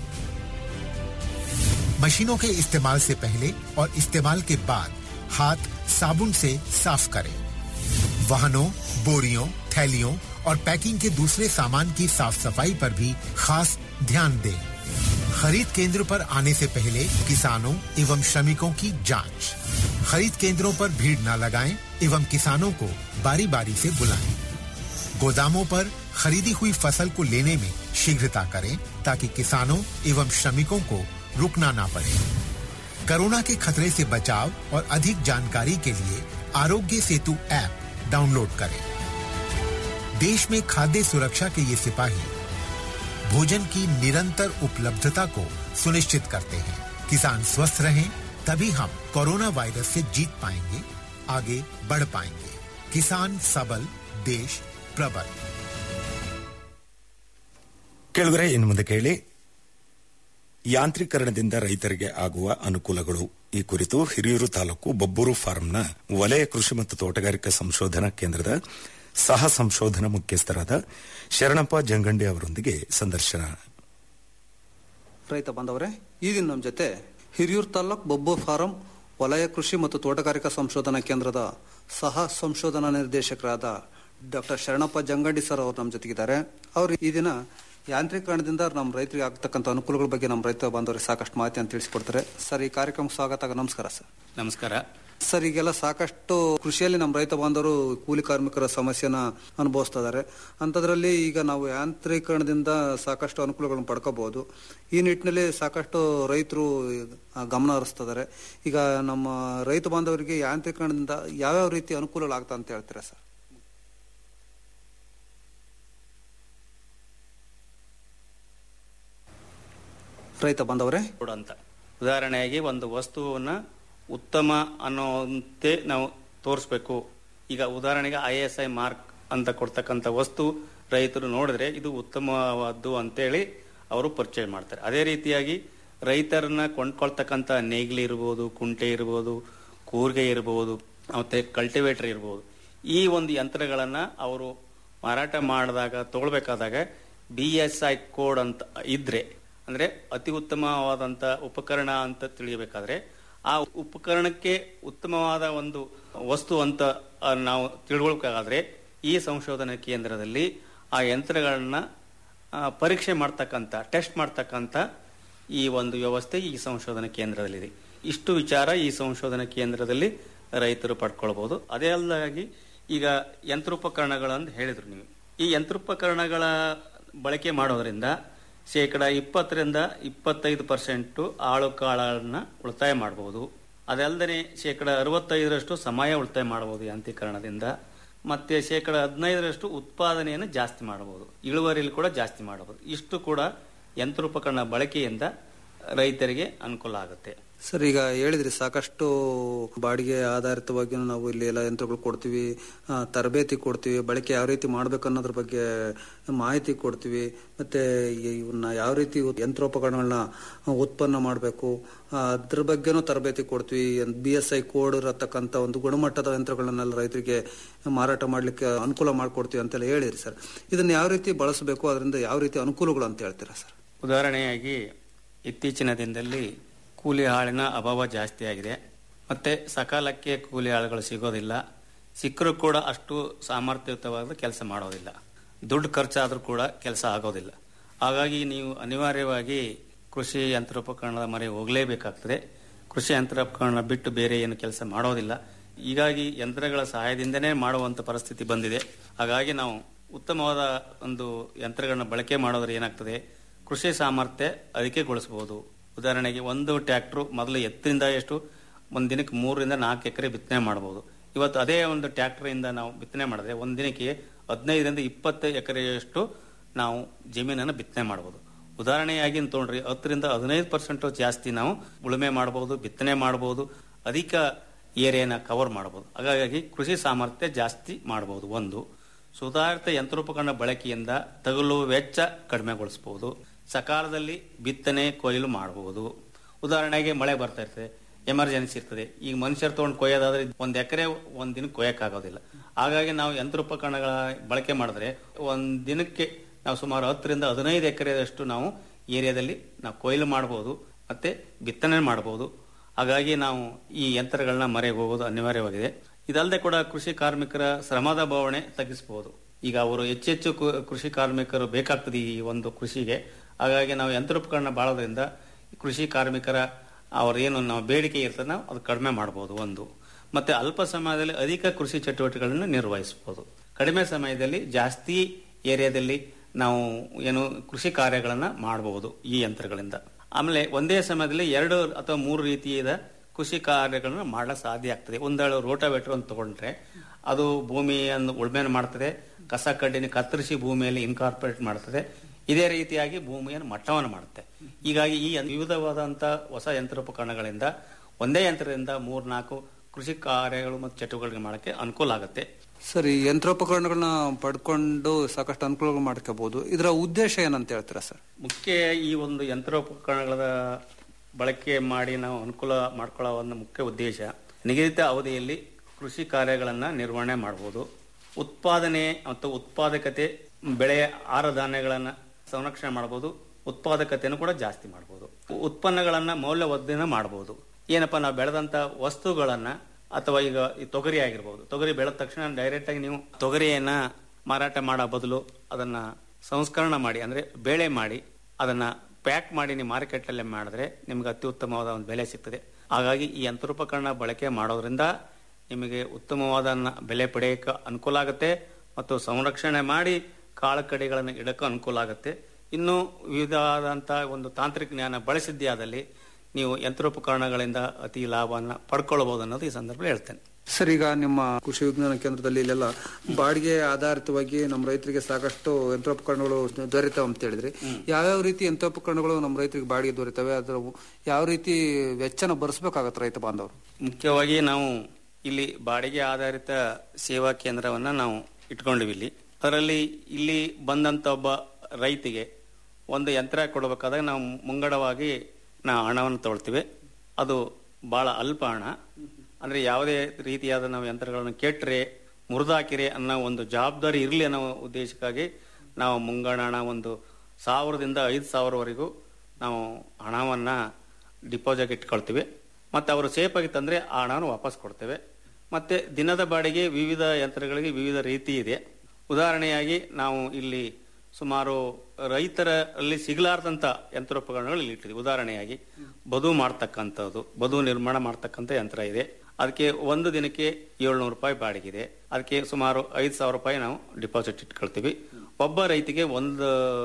S16: मशीनों के इस्तेमाल से पहले और इस्तेमाल के बाद हाथ साबुन से साफ करें वाहनों बोरियों थैलियों और पैकिंग के दूसरे सामान की साफ सफाई पर भी खास ध्यान दें खरीद केंद्र पर आने से पहले किसानों एवं श्रमिकों की जांच खरीद केंद्रों पर भीड़ न लगाएं एवं किसानों को बारी बारी से बुलाएं गोदामों पर खरीदी हुई फसल को लेने में शीघ्रता करें ताकि किसानों एवं श्रमिकों को रुकना ना पड़े कोरोना के खतरे से बचाव और अधिक जानकारी के लिए आरोग्य सेतु ऐप डाउनलोड करें देश में खाद्य सुरक्षा के ये सिपाही भोजन की निरंतर उपलब्धता को सुनिश्चित करते हैं किसान स्वस्थ रहें तभी हम कोरोना वायरस से जीत पाएंगे आगे बढ़ पाएंगे किसान सबल देश प्रबल
S8: ಕೆಳಗರೆ ಇನ್ನು ಮುಂದೆ ಕೇಳಿ ಯಾಂತ್ರೀಕರಣದಿಂದ ರೈತರಿಗೆ ಆಗುವ ಅನುಕೂಲಗಳು ಈ ಕುರಿತು ಹಿರಿಯೂರು ತಾಲೂಕು ಬೊಬ್ಬೂರು ಫಾರಂನ ವಲಯ ಕೃಷಿ ಮತ್ತು ತೋಟಗಾರಿಕಾ ಸಂಶೋಧನಾ ಕೇಂದ್ರದ ಸಹ ಸಂಶೋಧನಾ ಮುಖ್ಯಸ್ಥರಾದ ಶರಣಪ್ಪ ಜಂಗಂಡಿ ಅವರೊಂದಿಗೆ ಸಂದರ್ಶನ
S18: ರೈತ ಬಾಂಧವರೇ ಈ ದಿನ ನಮ್ಮ ಜೊತೆ ಹಿರಿಯೂರು ತಾಲೂಕ್ ಬೊಬ್ಬೂರ್ ಫಾರಂ ವಲಯ ಕೃಷಿ ಮತ್ತು ತೋಟಗಾರಿಕಾ ಸಂಶೋಧನಾ ಕೇಂದ್ರದ ಸಹ ಸಂಶೋಧನಾ ನಿರ್ದೇಶಕರಾದ ಡಾಕ್ಟರ್ ಶರಣಪ್ಪ ಜಂಗಂಡಿ ಸರ್ ಅವರು ನಮ್ಮ ಜೊತೆಗಿದ್ದಾರೆ ಅವರು ಈ ದಿನ ಯಾಂತ್ರೀಕರಣದಿಂದ ನಮ್ಮ ರೈತರಿಗೆ ಆಗ್ತಕ್ಕಂಥ ಅನುಕೂಲಗಳ ಬಗ್ಗೆ ನಮ್ಮ ರೈತ ಬಾಂಧವರಿಗೆ ಸಾಕಷ್ಟು ಮಾಹಿತಿಯನ್ನು ತಿಳಿಸಿಕೊಡ್ತಾರೆ ಸರ್ ಈ ಕಾರ್ಯಕ್ರಮಕ್ಕೆ ಸ್ವಾಗತ ನಮಸ್ಕಾರ ಸರ್
S19: ನಮಸ್ಕಾರ
S18: ಸರ್ ಈಗೆಲ್ಲ ಸಾಕಷ್ಟು ಕೃಷಿಯಲ್ಲಿ ನಮ್ಮ ರೈತ ಬಾಂಧವರು ಕೂಲಿ ಕಾರ್ಮಿಕರ ಸಮಸ್ಯೆನ ಅನುಭವಿಸ್ತಾ ಇದ್ದಾರೆ ಅಂಥದ್ರಲ್ಲಿ ಈಗ ನಾವು ಯಾಂತ್ರೀಕರಣದಿಂದ ಸಾಕಷ್ಟು ಅನುಕೂಲಗಳನ್ನು ಪಡ್ಕೋಬಹುದು ಈ ನಿಟ್ಟಿನಲ್ಲಿ ಸಾಕಷ್ಟು ರೈತರು ಗಮನ ಹರಿಸ್ತಾ ಇದ್ದಾರೆ ಈಗ ನಮ್ಮ ರೈತ ಬಾಂಧವರಿಗೆ ಯಾಂತ್ರೀಕರಣದಿಂದ ಯಾವ್ಯಾವ ರೀತಿ ಅನುಕೂಲಗಳಾಗ್ತಾ ಅಂತ ಹೇಳ್ತೀರಾ ಸರ್ ರೈತ ಬಾಂಧವರೇ
S19: ಅಂತ ಉದಾಹರಣೆಯಾಗಿ ಒಂದು ವಸ್ತುವನ್ನ ಉತ್ತಮ ಅನ್ನೋಂತೆ ನಾವು ತೋರಿಸ್ಬೇಕು ಈಗ ಉದಾಹರಣೆಗೆ ಐ ಎಸ್ ಐ ಮಾರ್ಕ್ ಅಂತ ಕೊಡ್ತಕ್ಕಂಥ ವಸ್ತು ರೈತರು ನೋಡಿದ್ರೆ ಇದು ಉತ್ತಮವಾದ್ದು ಅಂತೇಳಿ ಅವರು ಪರಿಚಯ ಮಾಡ್ತಾರೆ ಅದೇ ರೀತಿಯಾಗಿ ರೈತರನ್ನ ಕೊಂಡ್ಕೊಳ್ತಕ್ಕಂಥ ನೇಗಿಲಿ ಇರ್ಬೋದು ಕುಂಟೆ ಇರ್ಬೋದು ಕೂರ್ಗೆ ಇರ್ಬೋದು ಮತ್ತೆ ಕಲ್ಟಿವೇಟರ್ ಇರ್ಬೋದು ಈ ಒಂದು ಯಂತ್ರಗಳನ್ನ ಅವರು ಮಾರಾಟ ಮಾಡಿದಾಗ ತಗೊಳ್ಬೇಕಾದಾಗ ಬಿ ಎಸ್ ಐ ಕೋಡ್ ಅಂತ ಇದ್ರೆ ಅಂದ್ರೆ ಅತಿ ಉತ್ತಮವಾದಂತ ಉಪಕರಣ ಅಂತ ತಿಳಿಯಬೇಕಾದ್ರೆ ಆ ಉಪಕರಣಕ್ಕೆ ಉತ್ತಮವಾದ ಒಂದು ವಸ್ತು ಅಂತ ಆ, ನಾವು ತಿಳ್ಕೊಳ್ಬೇಕಾದ್ರೆ ಈ ಸಂಶೋಧನಾ ಕೇಂದ್ರದಲ್ಲಿ ಆ ಯಂತ್ರಗಳನ್ನ ಆ, ಪರೀಕ್ಷೆ ಮಾಡ್ತಕ್ಕಂಥ ಟೆಸ್ಟ್ ಮಾಡ್ತಕ್ಕಂಥ ಈ ಒಂದು ವ್ಯವಸ್ಥೆ ಈ ಸಂಶೋಧನಾ ಕೇಂದ್ರದಲ್ಲಿದೆ ಇಷ್ಟು ವಿಚಾರ ಈ ಸಂಶೋಧನಾ ಕೇಂದ್ರದಲ್ಲಿ ರೈತರು ಪಡ್ಕೊಳ್ಬಹುದು ಅದೇ ಅಲ್ಲದಾಗಿ ಈಗ ಯಂತ್ರೋಪಕರಣಗಳಂತ ಹೇಳಿದ್ರು ನೀವು ಈ ಯಂತ್ರೋಪಕರಣಗಳ ಬಳಕೆ ಮಾಡೋದ್ರಿಂದ ಶೇಕಡ ಇಪ್ಪತ್ತರಿಂದ ಇಪ್ಪತ್ತೈದು ಪರ್ಸೆಂಟ್ ಆಳು ಕಾಳನ್ನ ಉಳಿತಾಯ ಮಾಡಬಹುದು ಅದಲ್ಲದೆ ಶೇಕಡ ಅರವತ್ತೈದರಷ್ಟು ಸಮಯ ಉಳಿತಾಯ ಮಾಡಬಹುದು ಯಾಂತ್ರೀಕರಣದಿಂದ ಮತ್ತೆ ಶೇಕಡ ಹದಿನೈದರಷ್ಟು ಉತ್ಪಾದನೆಯನ್ನು ಜಾಸ್ತಿ ಮಾಡಬಹುದು ಇಳುವರಿಯಲ್ಲಿ ಕೂಡ ಜಾಸ್ತಿ ಮಾಡಬಹುದು ಇಷ್ಟು ಕೂಡ ಯಂತ್ರೋಪಕರಣ ಬಳಕೆಯಿಂದ ರೈತರಿಗೆ ಅನುಕೂಲ ಆಗುತ್ತೆ
S18: ಸರ್ ಈಗ ಹೇಳಿದ್ರಿ ಸಾಕಷ್ಟು ಬಾಡಿಗೆ ಆಧಾರಿತವಾಗಿ ನಾವು ಇಲ್ಲಿ ಎಲ್ಲ ಯಂತ್ರಗಳು ಕೊಡ್ತೀವಿ ಆ, ತರಬೇತಿ ಕೊಡ್ತೀವಿ ಬಳಕೆ ಯಾವ ರೀತಿ ಮಾಡ್ಬೇಕು ಅನ್ನೋದ್ರ ಬಗ್ಗೆ ಮಾಹಿತಿ ಕೊಡ್ತೀವಿ ಮತ್ತೆ ಇವನ್ನ ಯಾವ ರೀತಿ ಯಂತ್ರೋಪಕರಣಗಳನ್ನ ಉತ್ಪನ್ನ ಮಾಡಬೇಕು ಅದ್ರ ಬಗ್ಗೆನೂ ತರಬೇತಿ ಕೊಡ್ತೀವಿ ಬಿ ಎಸ್ ಐ ಕೋಡ್ ಇರತಕ್ಕಂಥ ಒಂದು ಗುಣಮಟ್ಟದ ಯಂತ್ರಗಳನ್ನೆಲ್ಲ ರೈತರಿಗೆ ಮಾರಾಟ ಮಾಡ್ಲಿಕ್ಕೆ ಅನುಕೂಲ ಮಾಡ್ಕೊಡ್ತೀವಿ ಅಂತೆಲ್ಲ ಹೇಳಿದ್ರಿ ಸರ್ ಇದನ್ನ ಯಾವ ರೀತಿ ಬಳಸಬೇಕು ಅದರಿಂದ ಯಾವ ರೀತಿ ಅನುಕೂಲಗಳು ಅಂತ ಹೇಳ್ತೀರಾ ಸರ್
S19: ಉದಾಹರಣೆಯಾಗಿ ಇತ್ತೀಚಿನ ದಿನದಲ್ಲಿ ಕೂಲಿ ಆಳಿನ ಅಭಾವ ಜಾಸ್ತಿ ಆಗಿದೆ ಮತ್ತೆ ಸಕಾಲಕ್ಕೆ ಕೂಲಿ ಆಳುಗಳು ಸಿಗೋದಿಲ್ಲ ಸಿಕ್ಕರೂ ಕೂಡ ಅಷ್ಟು ಸಾಮರ್ಥ್ಯಯುತವಾದ ಕೆಲಸ ಮಾಡೋದಿಲ್ಲ ದುಡ್ಡು ಖರ್ಚಾದ್ರೂ ಕೂಡ ಕೆಲಸ ಆಗೋದಿಲ್ಲ ಹಾಗಾಗಿ ನೀವು ಅನಿವಾರ್ಯವಾಗಿ ಕೃಷಿ ಯಂತ್ರೋಪಕರಣದ ಮೊರೆ ಹೋಗಲೇಬೇಕಾಗ್ತದೆ ಕೃಷಿ ಯಂತ್ರೋಪಕರಣ ಬಿಟ್ಟು ಬೇರೆ ಏನು ಕೆಲಸ ಮಾಡೋದಿಲ್ಲ ಹೀಗಾಗಿ ಯಂತ್ರಗಳ ಸಹಾಯದಿಂದನೇ ಮಾಡುವಂತ ಪರಿಸ್ಥಿತಿ ಬಂದಿದೆ ಹಾಗಾಗಿ ನಾವು ಉತ್ತಮವಾದ ಒಂದು ಯಂತ್ರಗಳನ್ನ ಬಳಕೆ ಮಾಡೋದ್ರೆ ಏನಾಗ್ತದೆ ಕೃಷಿ ಸಾಮರ್ಥ್ಯ ಅಧಿಕೆಗೊಳಿಸಬಹುದು ಉದಾಹರಣೆಗೆ ಒಂದು ಟ್ರ್ಯಾಕ್ಟರ್ ಮೊದಲು ಎತ್ತರಿಂದ ಎಷ್ಟು ಒಂದು ದಿನಕ್ಕೆ ಮೂರರಿಂದ ನಾಲ್ಕು ಎಕರೆ ಬಿತ್ತನೆ ಮಾಡಬಹುದು ಇವತ್ತು ಅದೇ ಒಂದು ಟ್ರ್ಯಾಕ್ಟರ್ ಇಂದ ನಾವು ಬಿತ್ತನೆ ಮಾಡಿದ್ರೆ ಒಂದು ದಿನಕ್ಕೆ ಹದಿನೈದರಿಂದ ಇಪ್ಪತ್ತು ಎಕರೆಯಷ್ಟು ನಾವು ಜಮೀನನ್ನು ಬಿತ್ತನೆ ಮಾಡಬಹುದು ಉದಾಹರಣೆಯಾಗಿ ತಗೊಂಡ್ರಿ ಹತ್ತರಿಂದ ಹದಿನೈದು ಪರ್ಸೆಂಟ್ ಜಾಸ್ತಿ ನಾವು ಉಳುಮೆ ಮಾಡಬಹುದು ಬಿತ್ತನೆ ಮಾಡಬಹುದು ಅಧಿಕ ಏರಿಯಾನ ಕವರ್ ಮಾಡಬಹುದು ಹಾಗಾಗಿ ಕೃಷಿ ಸಾಮರ್ಥ್ಯ ಜಾಸ್ತಿ ಮಾಡಬಹುದು ಒಂದು ಸುಧಾರಿತ ಯಂತ್ರೋಪಕರಣ ಬಳಕೆಯಿಂದ ತಗುಲುವ ವೆಚ್ಚ ಕಡಿಮೆಗೊಳಿಸಬಹುದು ಸಕಾಲದಲ್ಲಿ ಬಿತ್ತನೆ ಕೊಯ್ಲು ಮಾಡಬಹುದು ಉದಾಹರಣೆಗೆ ಮಳೆ ಬರ್ತಾ ಇರ್ತದೆ ಎಮರ್ಜೆನ್ಸಿ ಇರ್ತದೆ ಈಗ ಮನುಷ್ಯರು ತಗೊಂಡು ಕೊಯ್ಯೋದಾದ್ರೆ ಒಂದ್ ಎಕರೆ ಒಂದ್ ದಿನ ಕೊಯ್ಯಕ್ಕಾಗೋದಿಲ್ಲ ಹಾಗಾಗಿ ನಾವು ಯಂತ್ರೋಪಕರಣಗಳ ಬಳಕೆ ಮಾಡಿದ್ರೆ ಒಂದ್ ದಿನಕ್ಕೆ ನಾವು ಸುಮಾರು ಹತ್ತರಿಂದ ಹದಿನೈದು ಎಕರೆದಷ್ಟು ನಾವು ಏರಿಯಾದಲ್ಲಿ ನಾವು ಕೊಯ್ಲು ಮಾಡಬಹುದು ಮತ್ತೆ ಬಿತ್ತನೆ ಮಾಡಬಹುದು ಹಾಗಾಗಿ ನಾವು ಈ ಯಂತ್ರಗಳನ್ನ ಮರೆಗೆ ಹೋಗೋದು ಅನಿವಾರ್ಯವಾಗಿದೆ ಇದಲ್ಲದೆ ಕೂಡ ಕೃಷಿ ಕಾರ್ಮಿಕರ ಶ್ರಮದ ಭಾವನೆ ತಗ್ಗಿಸಬಹುದು ಈಗ ಅವರು ಹೆಚ್ಚೆಚ್ಚು ಕು- ಕೃಷಿ ಕಾರ್ಮಿಕರು ಬೇಕಾಗ್ತದೆ ಈ ಒಂದು ಕೃಷಿಗೆ ಹಾಗಾಗಿ ನಾವು ಯಂತ್ರೋಪಕರಣ ಬಾಳೋದ್ರಿಂದ ಕೃಷಿ ಕಾರ್ಮಿಕರ ಅವ್ರ ಏನು ನಾವು ಬೇಡಿಕೆ ಇರ್ತದೆ ನಾವು ಅದು ಕಡಿಮೆ ಮಾಡಬಹುದು ಒಂದು ಮತ್ತೆ ಅಲ್ಪ ಸಮಯದಲ್ಲಿ ಅಧಿಕ ಕೃಷಿ ಚಟುವಟಿಕೆಗಳನ್ನು ನಿರ್ವಹಿಸಬಹುದು ಕಡಿಮೆ ಸಮಯದಲ್ಲಿ ಜಾಸ್ತಿ ಏರಿಯಾದಲ್ಲಿ ನಾವು ಏನು ಕೃಷಿ ಕಾರ್ಯಗಳನ್ನ ಮಾಡಬಹುದು ಈ ಯಂತ್ರಗಳಿಂದ ಆಮೇಲೆ ಒಂದೇ ಸಮಯದಲ್ಲಿ ಎರಡು ಅಥವಾ ಮೂರು ರೀತಿಯಾದ ಕೃಷಿ ಕಾರ್ಯಗಳನ್ನು ಮಾಡಲು ಸಾಧ್ಯ ಆಗ್ತದೆ ಒಂದೇಳು ರೋಟಾವೇಟರ್ ಅಂತ ತಗೊಂಡ್ರೆ ಅದು ಭೂಮಿಯನ್ನು ಉಳುಮೆ ಮಾಡ್ತದೆ ಕಸ ಕಡ್ಡಿನ ಕತ್ತರಿಸಿ ಭೂಮಿಯಲ್ಲಿ ಇನ್ಕಾರ್ಪೊರೇಟ್ ಮಾಡ್ತದೆ ಇದೇ ರೀತಿಯಾಗಿ ಭೂಮಿಯನ್ನು ಮಟ್ಟವನ್ನು ಮಾಡುತ್ತೆ ಹೀಗಾಗಿ ಈ ವಿವಿಧವಾದಂತ ಹೊಸ ಯಂತ್ರೋಪಕರಣಗಳಿಂದ ಒಂದೇ ಯಂತ್ರದಿಂದ ಮೂರ್ನಾಲ್ಕು ಕೃಷಿ ಕಾರ್ಯಗಳು ಮತ್ತು ಚಟುವಟಿಕೆ ಮಾಡಕ್ಕೆ ಅನುಕೂಲ ಆಗುತ್ತೆ
S18: ಸರಿ ಯಂತ್ರೋಪಕರಣಗಳನ್ನ ಪಡ್ಕೊಂಡು ಸಾಕಷ್ಟು ಅನುಕೂಲಗಳು ಮಾಡ್ಕೋಬಹುದು ಇದರ ಉದ್ದೇಶ ಏನಂತ ಹೇಳ್ತೀರಾ ಸರ್
S19: ಮುಖ್ಯ ಈ ಒಂದು ಯಂತ್ರೋಪಕರಣಗಳ ಬಳಕೆ ಮಾಡಿ ನಾವು ಅನುಕೂಲ ಮಾಡ್ಕೊಳ್ಳೋ ಒಂದು ಮುಖ್ಯ ಉದ್ದೇಶ ನಿಗದಿತ ಅವಧಿಯಲ್ಲಿ ಕೃಷಿ ಕಾರ್ಯಗಳನ್ನ ನಿರ್ವಹಣೆ ಮಾಡಬಹುದು ಉತ್ಪಾದನೆ ಮತ್ತು ಉತ್ಪಾದಕತೆ ಬೆಳೆಯ ಆಹಾರ ಧಾನ್ಯಗಳನ್ನ ಸಂರಕ್ಷಣೆ ಮಾಡಬಹುದು ಉತ್ಪಾದಕತೆಯನ್ನು ಕೂಡ ಜಾಸ್ತಿ ಮಾಡಬಹುದು ಉತ್ಪನ್ನಗಳನ್ನ ಮೌಲ್ಯವರ್ಧನೆ ಮಾಡಬಹುದು ಏನಪ್ಪಾ ನಾವು ಬೆಳೆದಂತ ವಸ್ತುಗಳನ್ನ ಅಥವಾ ಈಗ ಈ ತೊಗರಿ ಆಗಿರ್ಬೋದು ತೊಗರಿ ಬೆಳೆದ ತಕ್ಷಣ ಡೈರೆಕ್ಟ್ ಆಗಿ ನೀವು ತೊಗರಿಯನ್ನ ಮಾರಾಟ ಮಾಡೋ ಬದಲು ಅದನ್ನ ಸಂಸ್ಕರಣ ಮಾಡಿ ಅಂದ್ರೆ ಬೇಳೆ ಮಾಡಿ ಅದನ್ನ ಪ್ಯಾಕ್ ಮಾಡಿ ನೀವು ಮಾರ್ಕೆಟ್ ಅಲ್ಲಿ ಮಾಡಿದ್ರೆ ನಿಮ್ಗೆ ಅತ್ಯುತ್ತಮವಾದ ಒಂದು ಬೆಲೆ ಸಿಗ್ತದೆ ಹಾಗಾಗಿ ಈ ಯಂತ್ರೋಪಕರಣ ಬಳಕೆ ಮಾಡೋದ್ರಿಂದ ನಿಮಗೆ ಉತ್ತಮವಾದ ನ- ಬೆಲೆ ಪಡೆಯಕ್ಕೆ ಅನುಕೂಲ ಆಗುತ್ತೆ ಮತ್ತು ಸಂರಕ್ಷಣೆ ಮಾಡಿ ಕಾಳು ಕಡಿಗಳನ್ನು ಇಡಕ್ಕೆ ಅನುಕೂಲ ಆಗುತ್ತೆ ಇನ್ನು ವಿವಿಧವಾದಂಥ ಒಂದು ತಾಂತ್ರಿಕ ಜ್ಞಾನ ಬಳಸಿದ್ದೇ ಆದಲ್ಲಿ ನೀವು ಯಂತ್ರೋಪಕರಣಗಳಿಂದ ಅತಿ ಲಾಭವನ್ನು ಪಡ್ಕೊಳ್ಬಹುದು ಅನ್ನೋದು ಈ ಸಂದರ್ಭದಲ್ಲಿ ಹೇಳ್ತೇನೆ
S18: ಸರ್ ಈಗ ನಿಮ್ಮ ಕೃಷಿ ವಿಜ್ಞಾನ ಕೇಂದ್ರದಲ್ಲಿ ಇಲ್ಲೆಲ್ಲ ಬಾಡಿಗೆ ಆಧಾರಿತವಾಗಿ ನಮ್ಮ ರೈತರಿಗೆ ಸಾಕಷ್ಟು ಯಂತ್ರೋಪಕರಣಗಳು ದೊರೆತಾವ ಅಂತ ಹೇಳಿದ್ರಿ ಯಾವ್ಯಾವ ರೀತಿ ಯಂತ್ರೋಪಕರಣಗಳು ನಮ್ಮ ರೈತರಿಗೆ ಬಾಡಿಗೆ ದೊರೆತವೆ ಅದರ ಯಾವ ರೀತಿ ವೆಚ್ಚನ ಭರಿಸಬೇಕಾಗತ್ತೆ ರೈತ ಬಾಂಧವರು
S19: ಮುಖ್ಯವಾಗಿ ನಾವು ಇಲ್ಲಿ ಬಾಡಿಗೆ ಆಧಾರಿತ ಸೇವಾ ಕೇಂದ್ರವನ್ನ ನಾವು ಇಟ್ಕೊಂಡಿವಿ ಇಲ್ಲಿ ಅದರಲ್ಲಿ ಇಲ್ಲಿ ಬಂದಂತ ಒಬ್ಬ ರೈತಿಗೆ ಒಂದು ಯಂತ್ರ ಕೊಡಬೇಕಾದಾಗ ನಾವು ಮುಂಗಡವಾಗಿ ನಾವು ಹಣವನ್ನು ತಗೊಳ್ತೀವಿ ಅದು ಬಹಳ ಅಲ್ಪ ಹಣ ಅಂದ್ರೆ ಯಾವುದೇ ರೀತಿಯಾದ ನಾವು ಯಂತ್ರಗಳನ್ನು ಕೆಟ್ಟರೆ ಮುರಿದಾಕಿರೆ ಅನ್ನೋ ಒಂದು ಜವಾಬ್ದಾರಿ ಇರಲಿ ಅನ್ನೋ ಉದ್ದೇಶಕ್ಕಾಗಿ ನಾವು ಮುಂಗಡ ಹಣ ಒಂದು ಸಾವಿರದಿಂದ ಐದು ಸಾವಿರವರೆಗೂ ನಾವು ಹಣವನ್ನ ಡಿಪಾಸಿಟ್ ಇಟ್ಕೊಳ್ತೀವಿ ಮತ್ತೆ ಅವರು ಸೇಫ್ ಆಗಿ ತಂದ್ರೆ ಆ ಹಣವನ್ನು ವಾಪಸ್ ಕೊಡ್ತೇವೆ ಮತ್ತೆ ದಿನದ ಬಾಡಿಗೆ ವಿವಿಧ ಯಂತ್ರಗಳಿಗೆ ವಿವಿಧ ರೀತಿ ಇದೆ ಉದಾಹರಣೆಯಾಗಿ ನಾವು ಇಲ್ಲಿ ಸುಮಾರು ರೈತರಲ್ಲಿ ಸಿಗಲಾರ್ದಂತ ಯಂತ್ರೋಪಕರಣಗಳು ಇಲ್ಲಿ ಇಟ್ಟಿದ್ದೀವಿ ಉದಾಹರಣೆಯಾಗಿ ಬದು ಮಾಡ್ತಕ್ಕಂಥದ್ದು ಬದು ನಿರ್ಮಾಣ ಮಾಡ್ತಕ್ಕಂಥ ಯಂತ್ರ ಇದೆ ಅದಕ್ಕೆ ಒಂದು ದಿನಕ್ಕೆ ಏಳ್ನೂರು ರೂಪಾಯಿ ಬಾಡಿಗೆ ಇದೆ ಅದಕ್ಕೆ ಸುಮಾರು ಐದು ಸಾವಿರ ರೂಪಾಯಿ ನಾವು ಡಿಪಾಸಿಟ್ ಇಟ್ಕೊಳ್ತೀವಿ ಒಬ್ಬ ರೈತಿಗೆ ಒಂದು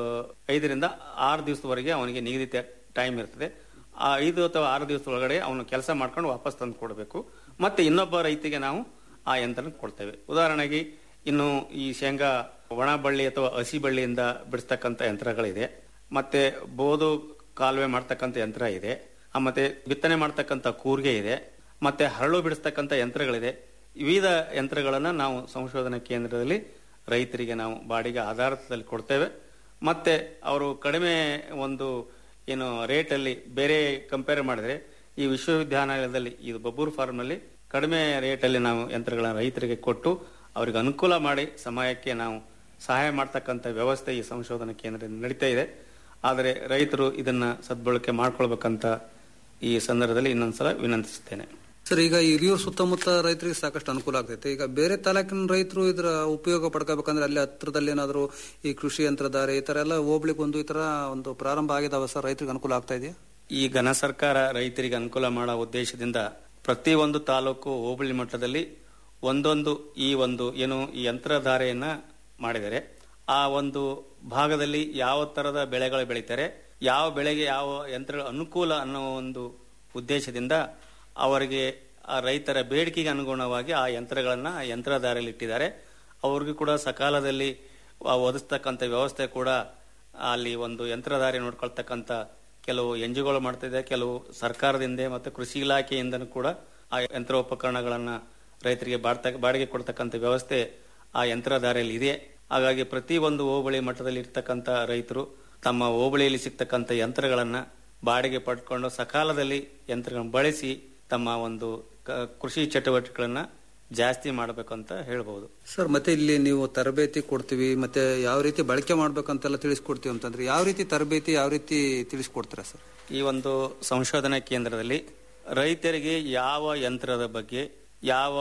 S19: ಐದರಿಂದ ಆರು ದಿವಸದವರೆಗೆ ಅವನಿಗೆ ನಿಗದಿತ ಟೈಮ್ ಇರ್ತದೆ ಆ ಐದು ಅಥವಾ ಆರು ದಿವಸದೊಳಗಡೆ ಅವನು ಕೆಲಸ ಮಾಡ್ಕೊಂಡು ವಾಪಸ್ ತಂದು ಕೊಡಬೇಕು ಮತ್ತೆ ಇನ್ನೊಬ್ಬ ರೈತಿಗೆ ನಾವು ಆ ಯಂತ್ರ ಕೊಡ್ತೇವೆ ಉದಾಹರಣೆಗೆ ಇನ್ನು ಈ ಶೇಂಗಾ ಒಣ ಬಳ್ಳಿ ಅಥವಾ ಹಸಿ ಬಳ್ಳಿಯಿಂದ ಬಿಡಿಸ್ತಕ್ಕಂಥ ಯಂತ್ರಗಳಿದೆ ಮತ್ತೆ ಬೋದು ಕಾಲುವೆ ಮಾಡ್ತಕ್ಕಂಥ ಯಂತ್ರ ಇದೆ ಆ ಮತ್ತೆ ಬಿತ್ತನೆ ಮಾಡ್ತಕ್ಕಂಥ ಕೂರ್ಗೆ ಇದೆ ಮತ್ತೆ ಹರಳು ಬಿಡಿಸ್ತಕ್ಕಂಥ ಯಂತ್ರಗಳಿದೆ ವಿವಿಧ ಯಂತ್ರಗಳನ್ನ ನಾವು ಸಂಶೋಧನಾ ಕೇಂದ್ರದಲ್ಲಿ ರೈತರಿಗೆ ನಾವು ಬಾಡಿಗೆ ಆಧಾರದಲ್ಲಿ ಕೊಡ್ತೇವೆ ಮತ್ತೆ ಅವರು ಕಡಿಮೆ ಒಂದು ಏನು ರೇಟ್ ಅಲ್ಲಿ ಬೇರೆ ಕಂಪೇರ್ ಮಾಡಿದ್ರೆ ಈ ವಿಶ್ವವಿದ್ಯಾನಿಲಯದಲ್ಲಿ ಇದು ಬಬ್ಬೂರ್ ಫಾರ್ಮ್ ನಲ್ಲಿ ಕಡಿಮೆ ರೇಟ್ ಅಲ್ಲಿ ನಾವು ಯಂತ್ರಗಳನ್ನ ರೈತರಿಗೆ ಕೊಟ್ಟು ಅವರಿಗೆ ಅನುಕೂಲ ಮಾಡಿ ಸಮಯಕ್ಕೆ ನಾವು ಸಹಾಯ ಮಾಡ್ತಕ್ಕಂಥ ವ್ಯವಸ್ಥೆ ಈ ಸಂಶೋಧನಾ ಕೇಂದ್ರದಿಂದ ನಡೀತಾ ಇದೆ ಆದರೆ ರೈತರು ಇದನ್ನ ಸದ್ಬಳಕೆ ಮಾಡ್ಕೊಳ್ಬೇಕಂತ ಈ ಸಂದರ್ಭದಲ್ಲಿ ಇನ್ನೊಂದ್ಸಲ ವಿನಂತಿಸುತ್ತೇನೆ
S18: ಸರ್ ಈಗ ಹಿರಿಯೂರು ಸುತ್ತಮುತ್ತ ರೈತರಿಗೆ ಸಾಕಷ್ಟು ಅನುಕೂಲ ಆಗ್ತೈತೆ ಈಗ ಬೇರೆ ತಾಲೂಕಿನ ರೈತರು ಇದರ ಉಪಯೋಗ ಪಡ್ಕೋಬೇಕಂದ್ರೆ ಅಲ್ಲಿ ಹತ್ರದಲ್ಲಿ ಏನಾದ್ರು ಈ ಕೃಷಿ ಯಂತ್ರಧಾರೆ ಈ ತರ ಎಲ್ಲ ಹೋಗ್ಲಿಕ್ಕೆ ಒಂದು ಈ ತರ ಒಂದು ಪ್ರಾರಂಭ ಆಗಿದಾವ ಸರ್ ರೈತರಿಗೆ ಅನುಕೂಲ ಆಗ್ತಾ ಇದೆಯಾ
S19: ಈ ಘನ ಸರ್ಕಾರ ರೈತರಿಗೆ ಅನುಕೂಲ ಮಾಡೋ ಉದ್ದೇಶದಿಂದ ಪ್ರತಿ ಒಂದು ತಾಲೂಕು ಹೋಬಳಿ ಮಟ್ಟದಲ್ಲಿ ಒಂದೊಂದು ಈ ಒಂದು ಏನು ಈ ಯಂತ್ರಧಾರೆಯನ್ನ ಮಾಡಿದ್ದಾರೆ ಆ ಒಂದು ಭಾಗದಲ್ಲಿ ಯಾವ ತರದ ಬೆಳೆಗಳು ಬೆಳೀತಾರೆ ಯಾವ ಬೆಳೆಗೆ ಯಾವ ಯಂತ್ರಗಳ ಅನುಕೂಲ ಅನ್ನೋ ಒಂದು ಉದ್ದೇಶದಿಂದ ಅವರಿಗೆ ಆ ರೈತರ ಬೇಡಿಕೆಗೆ ಅನುಗುಣವಾಗಿ ಆ ಯಂತ್ರಗಳನ್ನ ಆ ಯಂತ್ರಧಾರೆಯಲ್ಲಿ ಇಟ್ಟಿದ್ದಾರೆ ಅವ್ರಿಗೂ ಕೂಡ ಸಕಾಲದಲ್ಲಿ ಆ ಒದಗಿಸ್ತಕ್ಕಂಥ ವ್ಯವಸ್ಥೆ ಕೂಡ ಅಲ್ಲಿ ಒಂದು ಯಂತ್ರಧಾರೆ ನೋಡ್ಕೊಳ್ತಕ್ಕಂಥ ಕೆಲವು ಎನ್ಜಿಒಗಳು ಮಾಡ್ತಿದೆ ಕೆಲವು ಸರ್ಕಾರದಿಂದ ಮತ್ತೆ ಕೃಷಿ ಇಲಾಖೆಯಿಂದನೂ ಕೂಡ ಆ ಯಂತ್ರೋಪಕರಣಗಳನ್ನ ರೈತರಿಗೆ ಬಾಡ್ತ- ಬಾಡಿಗೆ ಕೊಡ್ತಕ್ಕಂಥ ವ್ಯವಸ್ಥೆ ಆ ಯಂತ್ರಧಾರೆಯಲ್ಲಿ ಇದೆ ಹಾಗಾಗಿ ಪ್ರತಿ ಒಂದು ಹೋಬಳಿ ಮಟ್ಟದಲ್ಲಿ ಇರ್ತಕ್ಕಂಥ ರೈತರು ತಮ್ಮ ಹೋಬಳಿಯಲ್ಲಿ ಸಿಗ್ತಕ್ಕಂಥ ಯಂತ್ರಗಳನ್ನ ಬಾಡಿಗೆ ಪಡ್ಕೊಂಡು ಸಕಾಲದಲ್ಲಿ ಯಂತ್ರಗಳನ್ನು ಬಳಸಿ ತಮ್ಮ ಒಂದು ಕ- ಕೃಷಿ ಚಟುವಟಿಕೆಗಳನ್ನ ಜಾಸ್ತಿ ಮಾಡಬೇಕು ಅಂತ ಹೇಳ್ಬಹುದು
S18: ಸರ್ ಮತ್ತೆ ಇಲ್ಲಿ ನೀವು ತರಬೇತಿ ಕೊಡ್ತೀವಿ ಮತ್ತೆ ಯಾವ ರೀತಿ ಬಳಕೆ ಮಾಡ್ಬೇಕಂತೆಲ್ಲ ತಿಳಿಸ್ಕೊಡ್ತೀವಿ ಅಂತಂದ್ರೆ ಯಾವ ರೀತಿ ತರಬೇತಿ ಯಾವ ರೀತಿ ತಿಳಿಸ್ಕೊಡ್ತೀರಾ ಸರ್
S19: ಈ ಒಂದು ಸಂಶೋಧನಾ ಕೇಂದ್ರದಲ್ಲಿ ರೈತರಿಗೆ ಯಾವ ಯಂತ್ರದ ಬಗ್ಗೆ ಯಾವ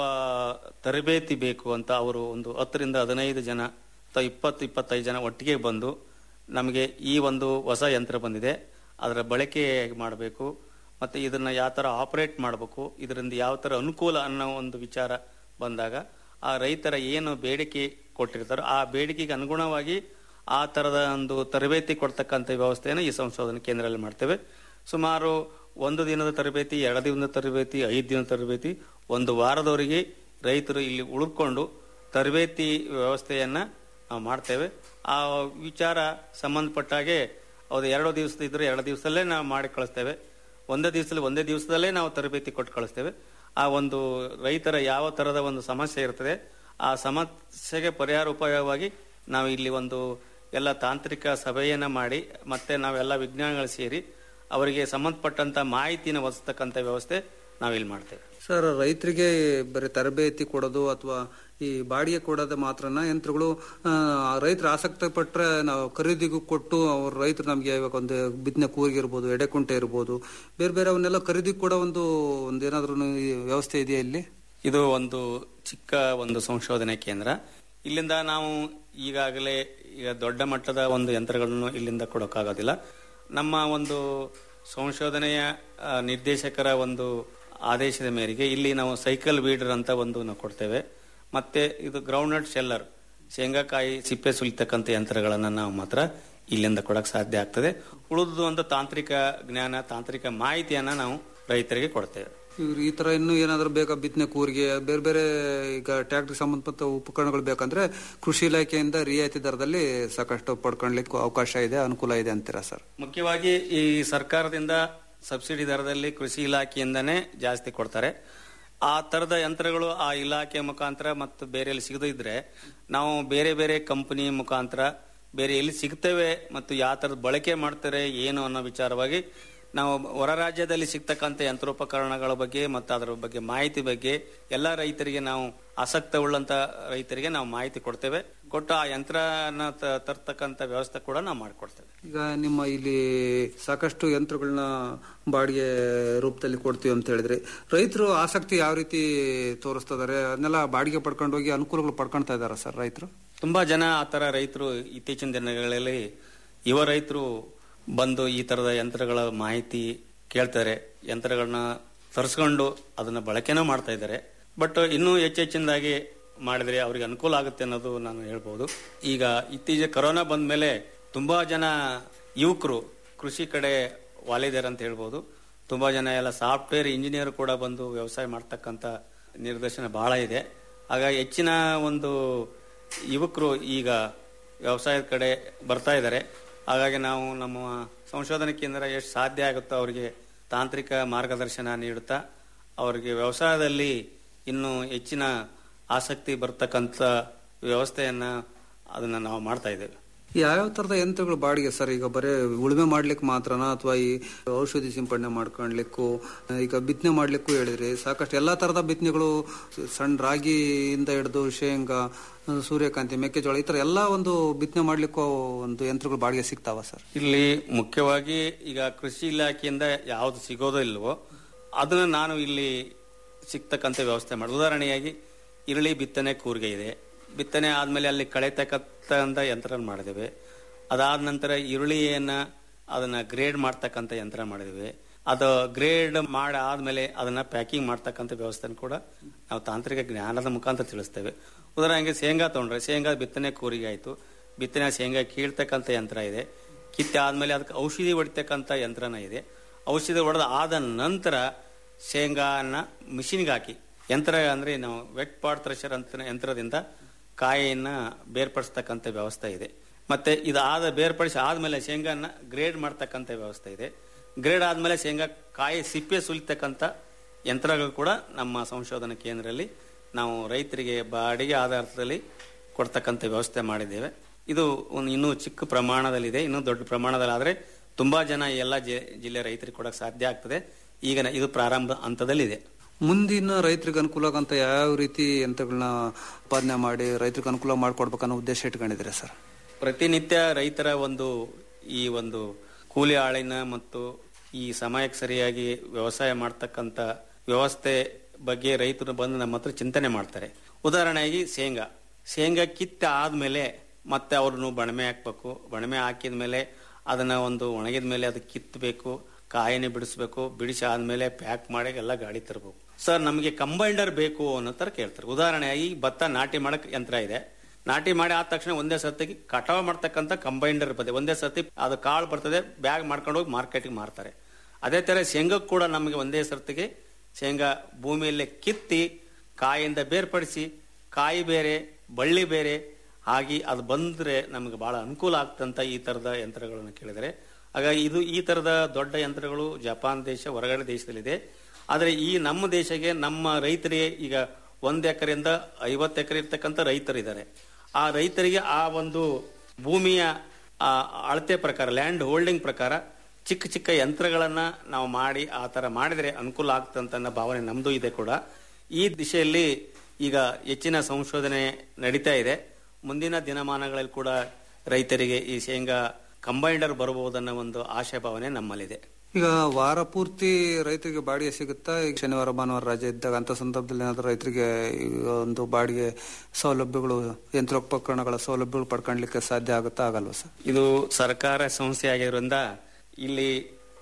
S19: ತರಬೇತಿ ಬೇಕು ಅಂತ ಅವರು ಒಂದು ಹತ್ತರಿಂದ ಹದಿನೈದು ಜನ ಅಥವಾ ಇಪ್ಪತ್ತು ಇಪ್ಪತ್ತೈದು ಜನ ಒಟ್ಟಿಗೆ ಬಂದು ನಮಗೆ ಈ ಒಂದು ಹೊಸ ಯಂತ್ರ ಬಂದಿದೆ ಅದರ ಬಳಕೆ ಹೇಗೆ ಮಾಡಬೇಕು ಮತ್ತೆ ಇದನ್ನ ಯಾವ ತರ ಆಪರೇಟ್ ಮಾಡಬೇಕು ಇದರಿಂದ ಯಾವ ತರ ಅನುಕೂಲ ಅನ್ನೋ ಒಂದು ವಿಚಾರ ಬಂದಾಗ ಆ ರೈತರ ಏನು ಬೇಡಿಕೆ ಕೊಟ್ಟಿರ್ತಾರೋ ಆ ಬೇಡಿಕೆಗೆ ಅನುಗುಣವಾಗಿ ಆ ತರದ ಒಂದು ತರಬೇತಿ ಕೊಡ್ತಕ್ಕಂಥ ವ್ಯವಸ್ಥೆಯನ್ನು ಈ ಸಂಶೋಧನಾ ಕೇಂದ್ರದಲ್ಲಿ ಮಾಡ್ತೇವೆ ಸುಮಾರು ಒಂದು ದಿನದ ತರಬೇತಿ ಎರಡು ದಿನದ ತರಬೇತಿ ಐದು ದಿನದ ತರಬೇತಿ ಒಂದು ವಾರದವರೆಗೆ ರೈತರು ಇಲ್ಲಿ ಉಳ್ಕೊಂಡು ತರಬೇತಿ ವ್ಯವಸ್ಥೆಯನ್ನ ನಾವು ಮಾಡ್ತೇವೆ ಆ ವಿಚಾರ ಸಂಬಂಧಪಟ್ಟ ಹಾಗೆ ಅದು ಎರಡು ದಿವಸ ಇದ್ರೆ ಎರಡು ದಿವಸದಲ್ಲೇ ನಾವು ಮಾಡಿ ಕಳಿಸ್ತೇವೆ ಒಂದೇ ದಿವಸದಲ್ಲಿ ಒಂದೇ ದಿವಸದಲ್ಲೇ ನಾವು ತರಬೇತಿ ಕೊಟ್ಟು ಕಳಿಸ್ತೇವೆ ಆ ಒಂದು ರೈತರ ಯಾವ ತರದ ಒಂದು ಸಮಸ್ಯೆ ಇರ್ತದೆ ಆ ಸಮಸ್ಯೆಗೆ ಪರಿಹಾರ ಉಪಾಯವಾಗಿ ನಾವು ಇಲ್ಲಿ ಒಂದು ಎಲ್ಲ ತಾಂತ್ರಿಕ ಸಭೆಯನ್ನ ಮಾಡಿ ಮತ್ತೆ ನಾವೆಲ್ಲ ವಿಜ್ಞಾನಿಗಳು ಸೇರಿ ಅವರಿಗೆ ಸಂಬಂಧಪಟ್ಟಂತ ಮಾಹಿತಿನ ಒದಗಿಸ್ತಕ್ಕಂಥ ವ್ಯವಸ್ಥೆ ನಾವಿಲ್ಲಿ ಮಾಡ್ತೇವೆ
S18: ಸರ್ ರೈತರಿಗೆ ಬರೀ ತರಬೇತಿ ಕೊಡೋದು ಅಥವಾ ಈ ಬಾಡಿಗೆ ಕೊಡೋದು ಮಾತ್ರನ ಯಂತ್ರಗಳು ರೈತರು ಆಸಕ್ತಿ ಪಟ್ರೆ ನಾವು ಖರೀದಿಗೂ ಕೊಟ್ಟು ಅವ್ರ ರೈತರು ನಮಗೆ ಇವಾಗ ಒಂದು ಬಿತ್ತನೆ ಕೂರಿಗೆ ಇರ್ಬೋದು ಎಡೆಕುಂಟೆ ಇರ್ಬೋದು ಬೇರೆ ಬೇರೆ ಅವನ್ನೆಲ್ಲ ಖರೀದಿ ಕೊಡೋ ಒಂದು ಒಂದು ಏನಾದ್ರೂ ವ್ಯವಸ್ಥೆ ಇದೆಯಾ ಇಲ್ಲಿ
S19: ಇದು ಒಂದು ಚಿಕ್ಕ ಒಂದು ಸಂಶೋಧನೆ ಕೇಂದ್ರ ಇಲ್ಲಿಂದ ನಾವು ಈಗಾಗಲೇ ಈಗ ದೊಡ್ಡ ಮಟ್ಟದ ಒಂದು ಯಂತ್ರಗಳನ್ನು ಇಲ್ಲಿಂದ ಕೊಡೋಕ್ಕಾಗೋದಿಲ್ಲ ನಮ್ಮ ಒಂದು ಸಂಶೋಧನೆಯ ಆ, ನಿರ್ದೇಶಕರ ಒಂದು ಆದೇಶದ ಮೇರೆಗೆ ಇಲ್ಲಿ ನಾವು ಸೈಕಲ್ ವೀಡರ್ ಅಂತ ಒಂದು ನಾವು ಕೊಡ್ತೇವೆ ಮತ್ತೆ ಇದು ಗ್ರೌಂಡ್ ನಟ್ ಶೆಲ್ಲರ್ ಶೇಂಗಾಕಾಯಿ ಸಿಪ್ಪೆ ಸುಲಿತಕ್ಕಂಥ ಯಂತ್ರಗಳನ್ನ ನಾವು ಮಾತ್ರ ಇಲ್ಲಿಂದ ಕೊಡಕ್ ಸಾಧ್ಯ ಆಗ್ತದೆ ಉಳಿದು ಒಂದು ತಾಂತ್ರಿಕ ಜ್ಞಾನ ತಾಂತ್ರಿಕ ಮಾಹಿತಿಯನ್ನ ನಾವು ರೈತರಿಗೆ ಕೊಡ್ತೇವೆ
S18: ಇವ್ರು ಈ ತರ ಇನ್ನು ಏನಾದ್ರು ಬೇಕಾ ಬಿತ್ತನೆ ಕೂರಿಗೆ ಬೇರೆ ಬೇರೆ ಈಗ ಟ್ರ್ಯಾಕ್ಟರ್ ಸಂಬಂಧಪಟ್ಟ ಉಪಕರಣಗಳು ಬೇಕಂದ್ರೆ ಕೃಷಿ ಇಲಾಖೆಯಿಂದ ರಿಯಾಯಿತಿ ದರದಲ್ಲಿ ಸಾಕಷ್ಟು ಪಡ್ಕೊಳ್ಲಿಕ್ಕೆ ಅವಕಾಶ ಇದೆ ಅನುಕೂಲ ಇದೆ ಅಂತೀರಾ ಸರ್
S19: ಮುಖ್ಯವಾಗಿ ಈ ಸರ್ಕಾರದಿಂದ ಸಬ್ಸಿಡಿ ದರದಲ್ಲಿ ಕೃಷಿ ಇಲಾಖೆಯಿಂದನೇ ಜಾಸ್ತಿ ಕೊಡ್ತಾರೆ ಆ ತರದ ಯಂತ್ರಗಳು ಆ ಇಲಾಖೆ ಮುಖಾಂತರ ಮತ್ತು ಬೇರೆ ಎಲ್ಲಿ ಸಿಗದೇ ಇದ್ರೆ ನಾವು ಬೇರೆ ಬೇರೆ ಕಂಪನಿ ಮುಖಾಂತರ ಬೇರೆ ಎಲ್ಲಿ ಸಿಗ್ತೇವೆ ಮತ್ತು ಯಾವ ತರದ ಬಳಕೆ ಮಾಡ್ತಾರೆ ಏನು ಅನ್ನೋ ವಿಚಾರವಾಗಿ ನಾವು ಹೊರ ರಾಜ್ಯದಲ್ಲಿ ಸಿಗ್ತಕ್ಕಂಥ ಯಂತ್ರೋಪಕರಣಗಳ ಬಗ್ಗೆ ಮತ್ತು ಅದರ ಬಗ್ಗೆ ಮಾಹಿತಿ ಬಗ್ಗೆ ಎಲ್ಲ ರೈತರಿಗೆ ನಾವು ಆಸಕ್ತ ಉಳ್ಳಂತ ರೈತರಿಗೆ ನಾವು ಮಾಹಿತಿ ಕೊಡ್ತೇವೆ ಕೊಟ್ಟು ಆ ಯಂತ್ರನ ತ- ತರ್ತಕ್ಕಂಥ ವ್ಯವಸ್ಥೆ ಕೂಡ ನಾವು ಮಾಡಿಕೊಡ್ತೇವೆ
S18: ಈಗ ನಿಮ್ಮ ಇಲ್ಲಿ ಸಾಕಷ್ಟು ಯಂತ್ರಗಳನ್ನ ಬಾಡಿಗೆ ರೂಪದಲ್ಲಿ ಕೊಡ್ತೀವಿ ಅಂತ ಹೇಳಿದ್ರಿ ರೈತರು ಆಸಕ್ತಿ ಯಾವ ರೀತಿ ತೋರಿಸ್ತಾ ಇದಾರೆ ಅದನ್ನೆಲ್ಲ ಬಾಡಿಗೆ ಪಡ್ಕೊಂಡು ಹೋಗಿ ಅನುಕೂಲಗಳು ಪಡ್ಕೊಳ್ತಾ ಇದಾರ ಸರ್ ರೈತರು
S19: ತುಂಬಾ ಜನ ಆ ತರ ರೈತರು ಇತ್ತೀಚಿನ ದಿನಗಳಲ್ಲಿ ಯುವ ರೈತರು ಬಂದು ಈ ತರದ ಯಂತ್ರಗಳ ಮಾಹಿತಿ ಕೇಳ್ತಾರೆ ಯಂತ್ರಗಳನ್ನ ತರಿಸ್ಕೊಂಡು ಅದನ್ನ ಬಳಕೆನೂ ಮಾಡ್ತಾ ಇದ್ದಾರೆ ಬಟ್ ಇನ್ನೂ ಹೆಚ್ಚೆಚ್ಚಿನದಾಗಿ ಮಾಡಿದ್ರೆ ಅವ್ರಿಗೆ ಅನುಕೂಲ ಆಗುತ್ತೆ ಅನ್ನೋದು ನಾನು ಹೇಳ್ಬೋದು ಈಗ ಇತ್ತೀಚೆಗೆ ಕೊರೋನಾ ಬಂದ ಮೇಲೆ ತುಂಬಾ ಜನ ಯುವಕರು ಕೃಷಿ ಕಡೆ ವಾಲಿದ್ದಾರೆ ಅಂತ ಹೇಳ್ಬೋದು ತುಂಬಾ ಜನ ಎಲ್ಲ ಸಾಫ್ಟ್ವೇರ್ ಇಂಜಿನಿಯರ್ ಕೂಡ ಬಂದು ವ್ಯವಸಾಯ ಮಾಡ್ತಕ್ಕಂಥ ನಿರ್ದೇಶನ ಬಹಳ ಇದೆ ಆಗ ಹೆಚ್ಚಿನ ಒಂದು ಯುವಕರು ಈಗ ವ್ಯವಸಾಯದ ಕಡೆ ಬರ್ತಾ ಇದ್ದಾರೆ ಹಾಗಾಗಿ ನಾವು ನಮ್ಮ ಸಂಶೋಧನಾ ಕೇಂದ್ರ ಎಷ್ಟು ಸಾಧ್ಯ ಆಗುತ್ತೋ ಅವರಿಗೆ ತಾಂತ್ರಿಕ ಮಾರ್ಗದರ್ಶನ ನೀಡುತ್ತಾ ಅವರಿಗೆ ವ್ಯವಸಾಯದಲ್ಲಿ ಇನ್ನೂ ಹೆಚ್ಚಿನ ಆಸಕ್ತಿ ಬರ್ತಕ್ಕಂಥ ವ್ಯವಸ್ಥೆಯನ್ನ ಅದನ್ನ ನಾವು ಮಾಡ್ತಾ ಇದ್ದೇವೆ
S18: ಯಾವ್ಯಾವ ತರದ ಯಂತ್ರಗಳು ಬಾಡಿಗೆ ಸರ್ ಈಗ ಬರೇ ಉಳುಮೆ ಮಾಡ್ಲಿಕ್ಕೆ ಮಾತ್ರನಾ ಅಥವಾ ಈ ಔಷಧಿ ಸಿಂಪಡಣೆ ಮಾಡ್ಕೊಳ್ಲಿಕ್ಕೂ ಈಗ ಬಿತ್ತನೆ ಮಾಡ್ಲಿಕ್ಕೂ ಹೇಳಿದ್ರಿ ಸಾಕಷ್ಟು ಎಲ್ಲಾ ತರದ ಬಿತ್ತನೆಗಳು ಸಣ್ಣ ರಾಗಿಯಿಂದ ಹಿಡಿದು ಶೇಂಗಾ ಸೂರ್ಯಕಾಂತಿ ಮೆಕ್ಕೆಜೋಳ ಈ ತರ ಎಲ್ಲಾ ಒಂದು ಬಿತ್ತನೆ ಮಾಡ್ಲಿಕ್ಕೂ ಒಂದು ಯಂತ್ರಗಳು ಬಾಡಿಗೆ ಸಿಗ್ತಾವ ಸರ್
S19: ಇಲ್ಲಿ ಮುಖ್ಯವಾಗಿ ಈಗ ಕೃಷಿ ಇಲಾಖೆಯಿಂದ ಯಾವ್ದು ಸಿಗೋದೋ ಇಲ್ವೋ ಅದನ್ನ ನಾನು ಇಲ್ಲಿ ಸಿಗ್ತಕ್ಕಂಥ ವ್ಯವಸ್ಥೆ ಮಾಡಿ ಉದಾಹರಣೆಯಾಗಿ ಈರುಳ್ಳಿ ಬಿತ್ತನೆ ಕೂರ್ಗೆ ಇದೆ ಬಿತ್ತನೆ ಆದ್ಮೇಲೆ ಅಲ್ಲಿ ಕಳೆತಕ್ಕಂಥ ಯಂತ್ರ ಮಾಡಿದ್ದೇವೆ ಅದಾದ ನಂತರ ಈರುಳ್ಳಿಯನ್ನ ಅದನ್ನ ಗ್ರೇಡ್ ಮಾಡ್ತಕ್ಕಂಥ ಯಂತ್ರ ಮಾಡಿದ್ದೇವೆ ಅದು ಗ್ರೇಡ್ ಮಾಡಿ ಆದ್ಮೇಲೆ ಅದನ್ನ ಪ್ಯಾಕಿಂಗ್ ಮಾಡ್ತಕ್ಕಂಥ ವ್ಯವಸ್ಥೆ ಕೂಡ ನಾವು ತಾಂತ್ರಿಕ ಜ್ಞಾನದ ಮುಖಾಂತರ ತಿಳಿಸ್ತೇವೆ ಉದಾಹರಣೆಗೆ ಶೇಂಗಾ ತಗೊಂಡ್ರೆ ಶೇಂಗಾ ಬಿತ್ತನೆ ಕೂರಿಗೆ ಆಯ್ತು ಬಿತ್ತನೆ ಶೇಂಗಾ ಕೀಳ್ತಕ್ಕಂಥ ಯಂತ್ರ ಇದೆ ಕಿತ್ತೆ ಆದ್ಮೇಲೆ ಅದಕ್ಕೆ ಔಷಧಿ ಹೊಡಿತಕ್ಕಂಥ ಯಂತ್ರನ ಇದೆ ಔಷಧಿ ಹೊಡೆದ ಆದ ನಂತರ ಶೇಂಗಾನ ಮಿಷಿನ್ಗೆ ಹಾಕಿ ಯಂತ್ರ ಅಂದ್ರೆ ನಾವು ವೆಟ್ ಪಾಟ್ ಥ್ರೆಷರ್ ಅಂತ ಯಂತ್ರದಿಂದ ಕಾಯಿಯನ್ನ ಬೇರ್ಪಡಿಸ್ತಕ್ಕಂಥ ವ್ಯವಸ್ಥೆ ಇದೆ ಮತ್ತೆ ಇದಾದ ಬೇರ್ಪಡಿಸಿ ಆದ್ಮೇಲೆ ಶೇಂಗಾನ ಗ್ರೇಡ್ ಮಾಡ್ತಕ್ಕಂಥ ವ್ಯವಸ್ಥೆ ಇದೆ ಗ್ರೇಡ್ ಆದ್ಮೇಲೆ ಶೇಂಗಾ ಕಾಯಿ ಸಿಪ್ಪೆ ಸುಲಿತಕ್ಕಂಥ ಯಂತ್ರಗಳು ಕೂಡ ನಮ್ಮ ಸಂಶೋಧನಾ ಕೇಂದ್ರದಲ್ಲಿ ನಾವು ರೈತರಿಗೆ ಬಾಡಿಗೆ ಆಧಾರದಲ್ಲಿ ಕೊಡ್ತಕ್ಕಂಥ ವ್ಯವಸ್ಥೆ ಮಾಡಿದ್ದೇವೆ ಇದು ಒಂದು ಇನ್ನೂ ಚಿಕ್ಕ ಪ್ರಮಾಣದಲ್ಲಿದೆ ಇನ್ನೂ ದೊಡ್ಡ ಪ್ರಮಾಣದಲ್ಲಿ ಆದರೆ ತುಂಬಾ ಜನ ಈ ಎಲ್ಲ ಜಿ- ಜಿಲ್ಲೆ ರೈತರಿಗೆ ಕೊಡಕ್ಕೆ ಸಾಧ್ಯ ಆಗ್ತದೆ ಈಗ ನ- ಇದು ಪ್ರಾರಂಭ ಹಂತದಲ್ಲಿದೆ
S18: ಮುಂದಿನ ರೈತರಿಗೆ ಅನುಕೂಲ ಆಗಂತ ಯಾವ ರೀತಿ ಯಂತ್ರಗಳನ್ನ ಉತ್ಪಾದನೆ ಮಾಡಿ ರೈತರಿಗೆ ಅನುಕೂಲ ಮಾಡ್ಕೊಡ್ಬೇಕನ್ನೋ ಉದ್ದೇಶ ಇಟ್ಕೊಂಡಿದ್ದೀರಾ ಸರ್
S19: ಪ್ರತಿನಿತ್ಯ ರೈತರ ಒಂದು ಈ ಒಂದು ಕೂಲಿ ಆಳಿನ ಮತ್ತು ಈ ಸಮಯಕ್ಕೆ ಸರಿಯಾಗಿ ವ್ಯವಸಾಯ ಮಾಡ್ತಕ್ಕಂಥ ವ್ಯವಸ್ಥೆ ಬಗ್ಗೆ ರೈತರು ಬಂದು ನಮ್ಮ ಹತ್ರ ಚಿಂತನೆ ಮಾಡ್ತಾರೆ ಉದಾಹರಣೆಯಾಗಿ ಶೇಂಗಾ ಶೇಂಗಾ ಕಿತ್ತ ಆದ್ಮೇಲೆ ಮತ್ತೆ ಅವ್ರನ್ನು ಬಣಮೆ ಹಾಕ್ಬೇಕು ಬಣಮೆ ಹಾಕಿದ ಮೇಲೆ ಅದನ್ನ ಒಂದು ಒಣಗಿದ ಮೇಲೆ ಅದು ಕಿತ್ತಬೇಕು ಕಾಯಿನ ಬಿಡಿಸ್ಬೇಕು ಬಿಡಿಸಿ ಆದ್ಮೇಲೆ ಪ್ಯಾಕ್ ಮಾಡಿ ಎಲ್ಲ ಗಾಡಿ ತರಬೇಕು ಸರ್ ನಮಗೆ ಕಂಬೈಂಡರ್ ಬೇಕು ಅನ್ನೋ ತರ ಕೇಳ್ತಾರೆ ಉದಾಹರಣೆಯಾಗಿ ಭತ್ತ ನಾಟಿ ಮಾಡಕ್ ಯಂತ್ರ ಇದೆ ನಾಟಿ ಮಾಡಿ ಆದ ತಕ್ಷಣ ಒಂದೇ ಸರ್ತಿಗೆ ಕಟಾವ್ ಮಾಡ್ತಕ್ಕಂಥ ಕಂಬೈಂಡರ್ ಬರ್ತದೆ ಒಂದೇ ಸರ್ತಿ ಅದು ಕಾಳು ಬರ್ತದೆ ಬ್ಯಾಗ್ ಮಾಡ್ಕೊಂಡು ಹೋಗಿ ಮಾರ್ಕೆಟ್ಗೆ ಮಾರ್ತಾರೆ ಅದೇ ತರ ಶೇಂಗಕ್ಕೆ ಕೂಡ ನಮಗೆ ಒಂದೇ ಸರ್ತಿಗೆ ಶೇಂಗಾ ಭೂಮಿಯಲ್ಲೇ ಕಿತ್ತಿ ಕಾಯಿಂದ ಬೇರ್ಪಡಿಸಿ ಕಾಯಿ ಬೇರೆ ಬಳ್ಳಿ ಬೇರೆ ಆಗಿ ಅದು ಬಂದ್ರೆ ನಮಗೆ ಬಹಳ ಅನುಕೂಲ ಆಗ್ತಂತ ಈ ತರದ ಯಂತ್ರಗಳನ್ನು ಕೇಳಿದರೆ ಹಾಗಾಗಿ ಇದು ಈ ತರದ ದೊಡ್ಡ ಯಂತ್ರಗಳು ಜಪಾನ್ ದೇಶ ಹೊರಗಡೆ ದೇಶದಲ್ಲಿದೆ ಆದರೆ ಈ ನಮ್ಮ ದೇಶಕ್ಕೆ ನಮ್ಮ ರೈತರಿಗೆ ಈಗ ಒಂದ್ ಎಕರೆಯಿಂದ ಐವತ್ತು ಎಕರೆ ಇರ್ತಕ್ಕಂಥ ರೈತರಿದ್ದಾರೆ ಆ ರೈತರಿಗೆ ಆ ಒಂದು ಭೂಮಿಯ ಆ ಅಳತೆ ಪ್ರಕಾರ ಲ್ಯಾಂಡ್ ಹೋಲ್ಡಿಂಗ್ ಪ್ರಕಾರ ಚಿಕ್ಕ ಚಿಕ್ಕ ಯಂತ್ರಗಳನ್ನ ನಾವು ಮಾಡಿ ಆ ತರ ಮಾಡಿದ್ರೆ ಅನುಕೂಲ ಆಗ್ತಂತ ಅನ್ನೋ ಭಾವನೆ ನಮ್ದು ಇದೆ ಕೂಡ ಈ ದಿಶೆಯಲ್ಲಿ ಈಗ ಹೆಚ್ಚಿನ ಸಂಶೋಧನೆ ನಡೀತಾ ಇದೆ ಮುಂದಿನ ದಿನಮಾನಗಳಲ್ಲಿ ಕೂಡ ರೈತರಿಗೆ ಈ ಶೇಂಗಾ ಕಂಬೈಂಡರ್ ಬರಬಹುದನ್ನೋ ಒಂದು ಆಶಯ ಭಾವನೆ ನಮ್ಮಲ್ಲಿದೆ
S18: ಈಗ ವಾರ ಪೂರ್ತಿ ರೈತರಿಗೆ ಬಾಡಿಗೆ ಸಿಗುತ್ತಾ ಈಗ ಶನಿವಾರ ಭಾನುವಾರ ರಜೆ ಇದ್ದಾಗ ಅಂತ ಸಂದರ್ಭದಲ್ಲಿ ಏನಾದ್ರು ರೈತರಿಗೆ ಈ ಒಂದು ಬಾಡಿಗೆ ಸೌಲಭ್ಯಗಳು ಯಂತ್ರೋಪಕರಣಗಳ ಸೌಲಭ್ಯಗಳು ಪಡ್ಕೊಳ್ಲಿಕ್ಕೆ ಸಾಧ್ಯ ಆಗುತ್ತಾ ಆಗಲ್ವಾ ಸರ್
S19: ಇದು ಸರ್ಕಾರ ಸಂಸ್ಥೆ ಆಗಿರೋದ್ರಿಂದ ಇಲ್ಲಿ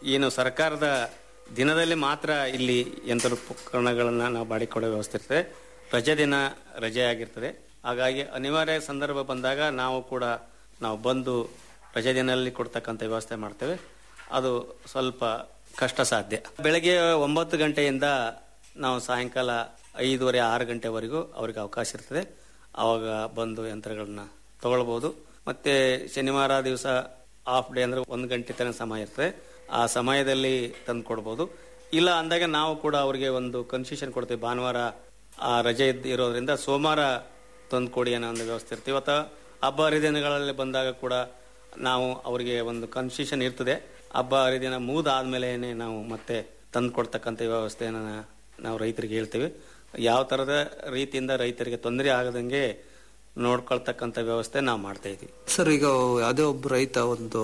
S19: ಏನು ಸರ್ಕಾರದ ದಿನದಲ್ಲಿ ಮಾತ್ರ ಇಲ್ಲಿ ಯಂತ್ರೋಪಕರಣಗಳನ್ನು ನಾವು ಬಾಡಿಕೊಡೋ ವ್ಯವಸ್ಥೆ ಇರ್ತದೆ ರಜೆ ದಿನ ರಜೆ ಆಗಿರ್ತದೆ ಹಾಗಾಗಿ ಅನಿವಾರ್ಯ ಸಂದರ್ಭ ಬಂದಾಗ ನಾವು ಕೂಡ ನಾವು ಬಂದು ರಜೆ ದಿನದಲ್ಲಿ ಕೊಡ್ತಕ್ಕಂಥ ವ್ಯವಸ್ಥೆ ಮಾಡ್ತೇವೆ ಅದು ಸ್ವಲ್ಪ ಕಷ್ಟ ಸಾಧ್ಯ ಬೆಳಗ್ಗೆ ಒಂಬತ್ತು ಗಂಟೆಯಿಂದ ನಾವು ಸಾಯಂಕಾಲ ಐದೂವರೆ ಆರು ಗಂಟೆವರೆಗೂ ಅವ್ರಿಗೆ ಅವಕಾಶ ಇರ್ತದೆ ಆವಾಗ ಬಂದು ಯಂತ್ರಗಳನ್ನ ತಗೊಳ್ಬೋದು ಮತ್ತೆ ಶನಿವಾರ ದಿವಸ ಹಾಫ್ ಡೇ ಅಂದ್ರೆ ಒಂದು ಗಂಟೆ ತನಕ ಸಮಯ ಇರ್ತದೆ ಆ ಸಮಯದಲ್ಲಿ ತಂದು ಕೊಡ್ಬೋದು ಇಲ್ಲ ಅಂದಾಗ ನಾವು ಕೂಡ ಅವರಿಗೆ ಒಂದು ಕನ್ಸೆಷನ್ ಕೊಡ್ತೇವೆ ಭಾನುವಾರ ಆ ರಜೆ ಇದ್ದ ಇರೋದ್ರಿಂದ ಸೋಮವಾರ ತಂದು ಕೊಡಿ ಅನ್ನೋ ಒಂದು ವ್ಯವಸ್ಥೆ ಇರ್ತೀವಿ ಅಥವಾ ಹಬ್ಬ ಹರಿದಿನಗಳಲ್ಲಿ ಬಂದಾಗ ಕೂಡ ನಾವು ಅವರಿಗೆ ಒಂದು ಕನ್ಸೆಷನ್ ಇರ್ತದೆ ಹಬ್ಬ ಹರಿದಿನ ಮುಗಿದಾದ್ಮೇಲೆ ನಾವು ಮತ್ತೆ ತಂದು ಕೊಡ್ತಕ್ಕಂಥ ವ್ಯವಸ್ಥೆಯನ್ನು ನಾವು ರೈತರಿಗೆ ಹೇಳ್ತೇವೆ ಯಾವ ಥರದ ರೀತಿಯಿಂದ ರೈತರಿಗೆ ತೊಂದರೆ ಆಗದಂಗೆ ನೋಡ್ಕೊಳ್ತಕ್ಕಂಥ ವ್ಯವಸ್ಥೆ ನಾವು ಮಾಡ್ತಾ ಇದ್ದೀವಿ
S18: ಸರ್ ಈಗ ಯಾವುದೇ ಒಬ್ಬ ರೈತ ಒಂದು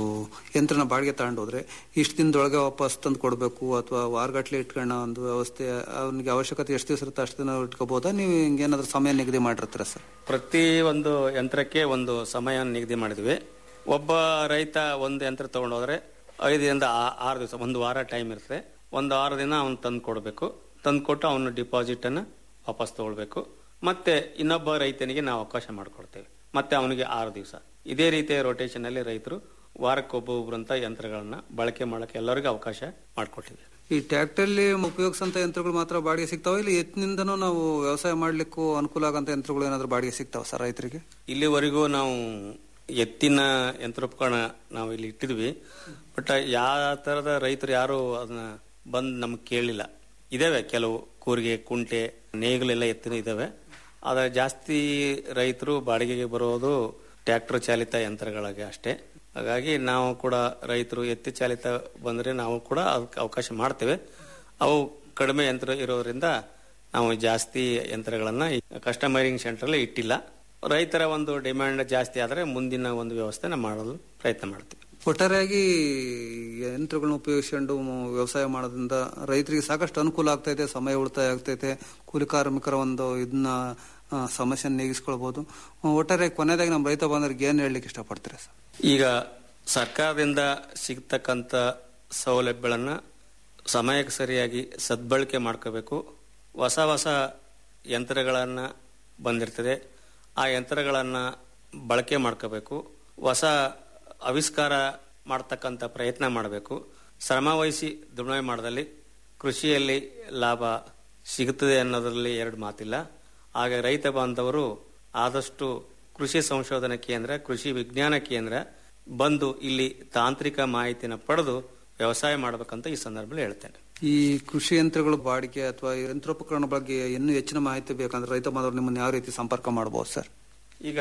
S18: ಯಂತ್ರನ ಬಾಡಿಗೆ ತಗೊಂಡೋದ್ರೆ ಇಷ್ಟು ದಿನದೊಳಗೆ ವಾಪಸ್ ತಂದು ಕೊಡಬೇಕು ಅಥವಾ ವಾರಗಟ್ಲೆ ಇಟ್ಕೊಳ್ಳೋ ಒಂದು ವ್ಯವಸ್ಥೆ ಅವನಿಗೆ ಅವಶ್ಯಕತೆ ಎಷ್ಟು ದಿವಸ ಇರುತ್ತೆ ಅಷ್ಟು ದಿನ ಇಟ್ಕೋಬೋದಾ ನೀವು ಹಿಂಗೇನಾದ್ರೂ ಸಮಯ ನಿಗದಿ ಮಾಡಿರ್ತೀರ ಸರ್
S19: ಪ್ರತಿ ಒಂದು ಯಂತ್ರಕ್ಕೆ ಒಂದು ಸಮಯ ನಿಗದಿ ಮಾಡಿದ್ವಿ ಒಬ್ಬ ರೈತ ಒಂದು ಯಂತ್ರ ತಗೊಂಡೋದ್ರೆ ಐದರಿಂದ ಆ- ಆರು ದಿವಸ ಒಂದು ವಾರ ಟೈಮ್ ಇರ್ತದೆ ಒಂದು ಆರು ದಿನ ಅವನು ತಂದು ಕೊಡಬೇಕು ತಂದು ಕೊಟ್ಟು ಅವನು ಡಿಪಾಸಿಟ್ ಅನ್ನು ವಾಪಸ್ ತಗೊಳ್ಬೇಕು ಮತ್ತೆ ಇನ್ನೊಬ್ಬ ರೈತನಿಗೆ ನಾವು ಅವಕಾಶ ಮಾಡಿಕೊಡ್ತೇವೆ ಮತ್ತೆ ಅವನಿಗೆ ಆರು ದಿವಸ ಇದೇ ರೀತಿಯ ರೊಟೇಷನ್ ಅಲ್ಲಿ ರೈತರು ವಾರಕ್ಕೊಬ್ಬೊಬ್ರು ಅಂತ ಯಂತ್ರಗಳನ್ನ ಬಳಕೆ ಮಾಡಕ್ಕೆ ಎಲ್ಲರಿಗೂ ಅವಕಾಶ ಮಾಡಿಕೊಟ್ಟಿದ್ದೀವಿ
S18: ಈ ಟ್ರ್ಯಾಕ್ಟರ್ಲಿ ಉಪಯೋಗಿಸಂತ ಯಂತ್ರಗಳು ಮಾತ್ರ ಬಾಡಿಗೆ ಸಿಗ್ತಾವ ಇಲ್ಲ ಎತ್ತಿನಿಂದನೂ ನಾವು ವ್ಯವಸಾಯ ಮಾಡ್ಲಿಕ್ಕೂ ಅನುಕೂಲ ಆಗಂತ ಯಂತ್ರಗಳು ಏನಾದ್ರು ಬಾಡಿಗೆ ಸಿಗ್ತಾವ ಸರ್ ರೈತರಿಗೆ
S19: ಇಲ್ಲಿವರೆಗೂ ನಾವು ಎತ್ತಿನ ಯಂತ್ರೋಪಕರಣ ನಾವು ಇಲ್ಲಿ ಇಟ್ಟಿದ್ವಿ ಬಟ್ ಯಾವ ತರದ ರೈತರು ಯಾರು ಅದನ್ನ ಬಂದು ನಮ್ಗೆ ಕೇಳಿಲ್ಲ ಇದಾವೆ ಕೆಲವು ಕೂರಿಗೆ ಕುಂಟೆ ನೇಗಿಲೆಲ್ಲ ಎತ್ತಿನ ಇದಾವೆ ಆದ್ರೆ ಜಾಸ್ತಿ ರೈತರು ಬಾಡಿಗೆಗೆ ಬರೋದು ಟ್ರ್ಯಾಕ್ಟರ್ ಚಾಲಿತ ಯಂತ್ರಗಳಿಗೆ ಅಷ್ಟೇ ಹಾಗಾಗಿ ನಾವು ಕೂಡ ರೈತರು ಎತ್ತಿ ಚಾಲಿತ ಬಂದ್ರೆ ನಾವು ಕೂಡ ಅದಕ್ಕೆ ಅವಕಾಶ ಮಾಡ್ತೇವೆ ಅವು ಕಡಿಮೆ ಯಂತ್ರ ಇರೋದ್ರಿಂದ ನಾವು ಜಾಸ್ತಿ ಯಂತ್ರಗಳನ್ನ ಕಸ್ಟಮೈರಿಂಗ್ ಸೆಂಟರ್ ಇಟ್ಟಿಲ್ಲ ರೈತರ ಒಂದು ಡಿಮ್ಯಾಂಡ್ ಜಾಸ್ತಿ ಆದರೆ ಮುಂದಿನ ಒಂದು ವ್ಯವಸ್ಥೆ ನಾವು ಮಾಡಲು ಪ್ರಯತ್ನ ಮಾಡ್ತೀವಿ
S18: ಒಟ್ಟಾರೆಯಾಗಿ ಯಂತ್ರಗಳನ್ನ ಉಪಯೋಗಿಸಿಕೊಂಡು ಮ- ವ್ಯವಸಾಯ ಮಾಡೋದ್ರಿಂದ ರೈತರಿಗೆ ಸಾಕಷ್ಟು ಅನುಕೂಲ ಆಗ್ತೈತೆ ಸಮಯ ಉಳಿತಾಯ ಆಗ್ತೈತೆ ಕೂಲಿ ಕಾರ್ಮಿಕರ ಒಂದು ಇದನ್ನ ಆ, ಸಮಸ್ಯೆನ ನೀಗಿಸ್ಕೊಳ್ಬಹುದು ಒಟ್ಟಾರೆ ಕೊನೆಯದಾಗಿ ನಮ್ಮ ರೈತ ಬಾಂಧವರಿಗೆ ಏನ್ ಹೇಳಲಿಕ್ಕೆ ಇಷ್ಟಪಡ್ತೀರಾ ಸರ್
S19: ಈಗ ಸರ್ಕಾರದಿಂದ ಸಿಗ್ತಕ್ಕಂಥ ಸೌಲಭ್ಯಗಳನ್ನ ಸಮಯಕ್ಕೆ ಸರಿಯಾಗಿ ಸದ್ಬಳಕೆ ಮಾಡ್ಕೋಬೇಕು ಹೊಸ ಹೊಸ ಯಂತ್ರಗಳನ್ನ ಬಂದಿರ್ತದೆ ಆ ಯಂತ್ರಗಳನ್ನ ಬಳಕೆ ಮಾಡ್ಕೋಬೇಕು ಹೊಸ ಆವಿಷ್ಕಾರ ಮಾಡ್ತಕ್ಕಂಥ ಪ್ರಯತ್ನ ಮಾಡಬೇಕು ಶ್ರಮ ವಹಿಸಿ ದುಡಿಮೆ ಮಾಡದಲ್ಲಿ ಕೃಷಿಯಲ್ಲಿ ಲಾಭ ಸಿಗುತ್ತದೆ ಅನ್ನೋದರಲ್ಲಿ ಎರಡು ಮಾತಿಲ್ಲ ಹಾಗೆ ರೈತ ಬಾಂಧವರು ಆದಷ್ಟು ಕೃಷಿ ಸಂಶೋಧನಾ ಕೇಂದ್ರ ಕೃಷಿ ವಿಜ್ಞಾನ ಕೇಂದ್ರ ಬಂದು ಇಲ್ಲಿ ತಾಂತ್ರಿಕ ಮಾಹಿತಿನ ಪಡೆದು ವ್ಯವಸಾಯ ಮಾಡಬೇಕಂತ ಈ ಸಂದರ್ಭದಲ್ಲಿ ಹೇಳ್ತೇನೆ
S18: ಈ ಕೃಷಿ ಯಂತ್ರಗಳು ಬಾಡಿಗೆ ಅಥವಾ ಯಂತ್ರೋಪಕರಣ ಬಗ್ಗೆ ಇನ್ನೂ ಹೆಚ್ಚಿನ ಮಾಹಿತಿ ಬೇಕಂದ್ರೆ ರೈತ ಬಾಂಧವರು ನಿಮ್ಮನ್ನು ಯಾವ ರೀತಿ ಸಂಪರ್ಕ ಮಾಡಬಹುದು ಸರ್
S19: ಈಗ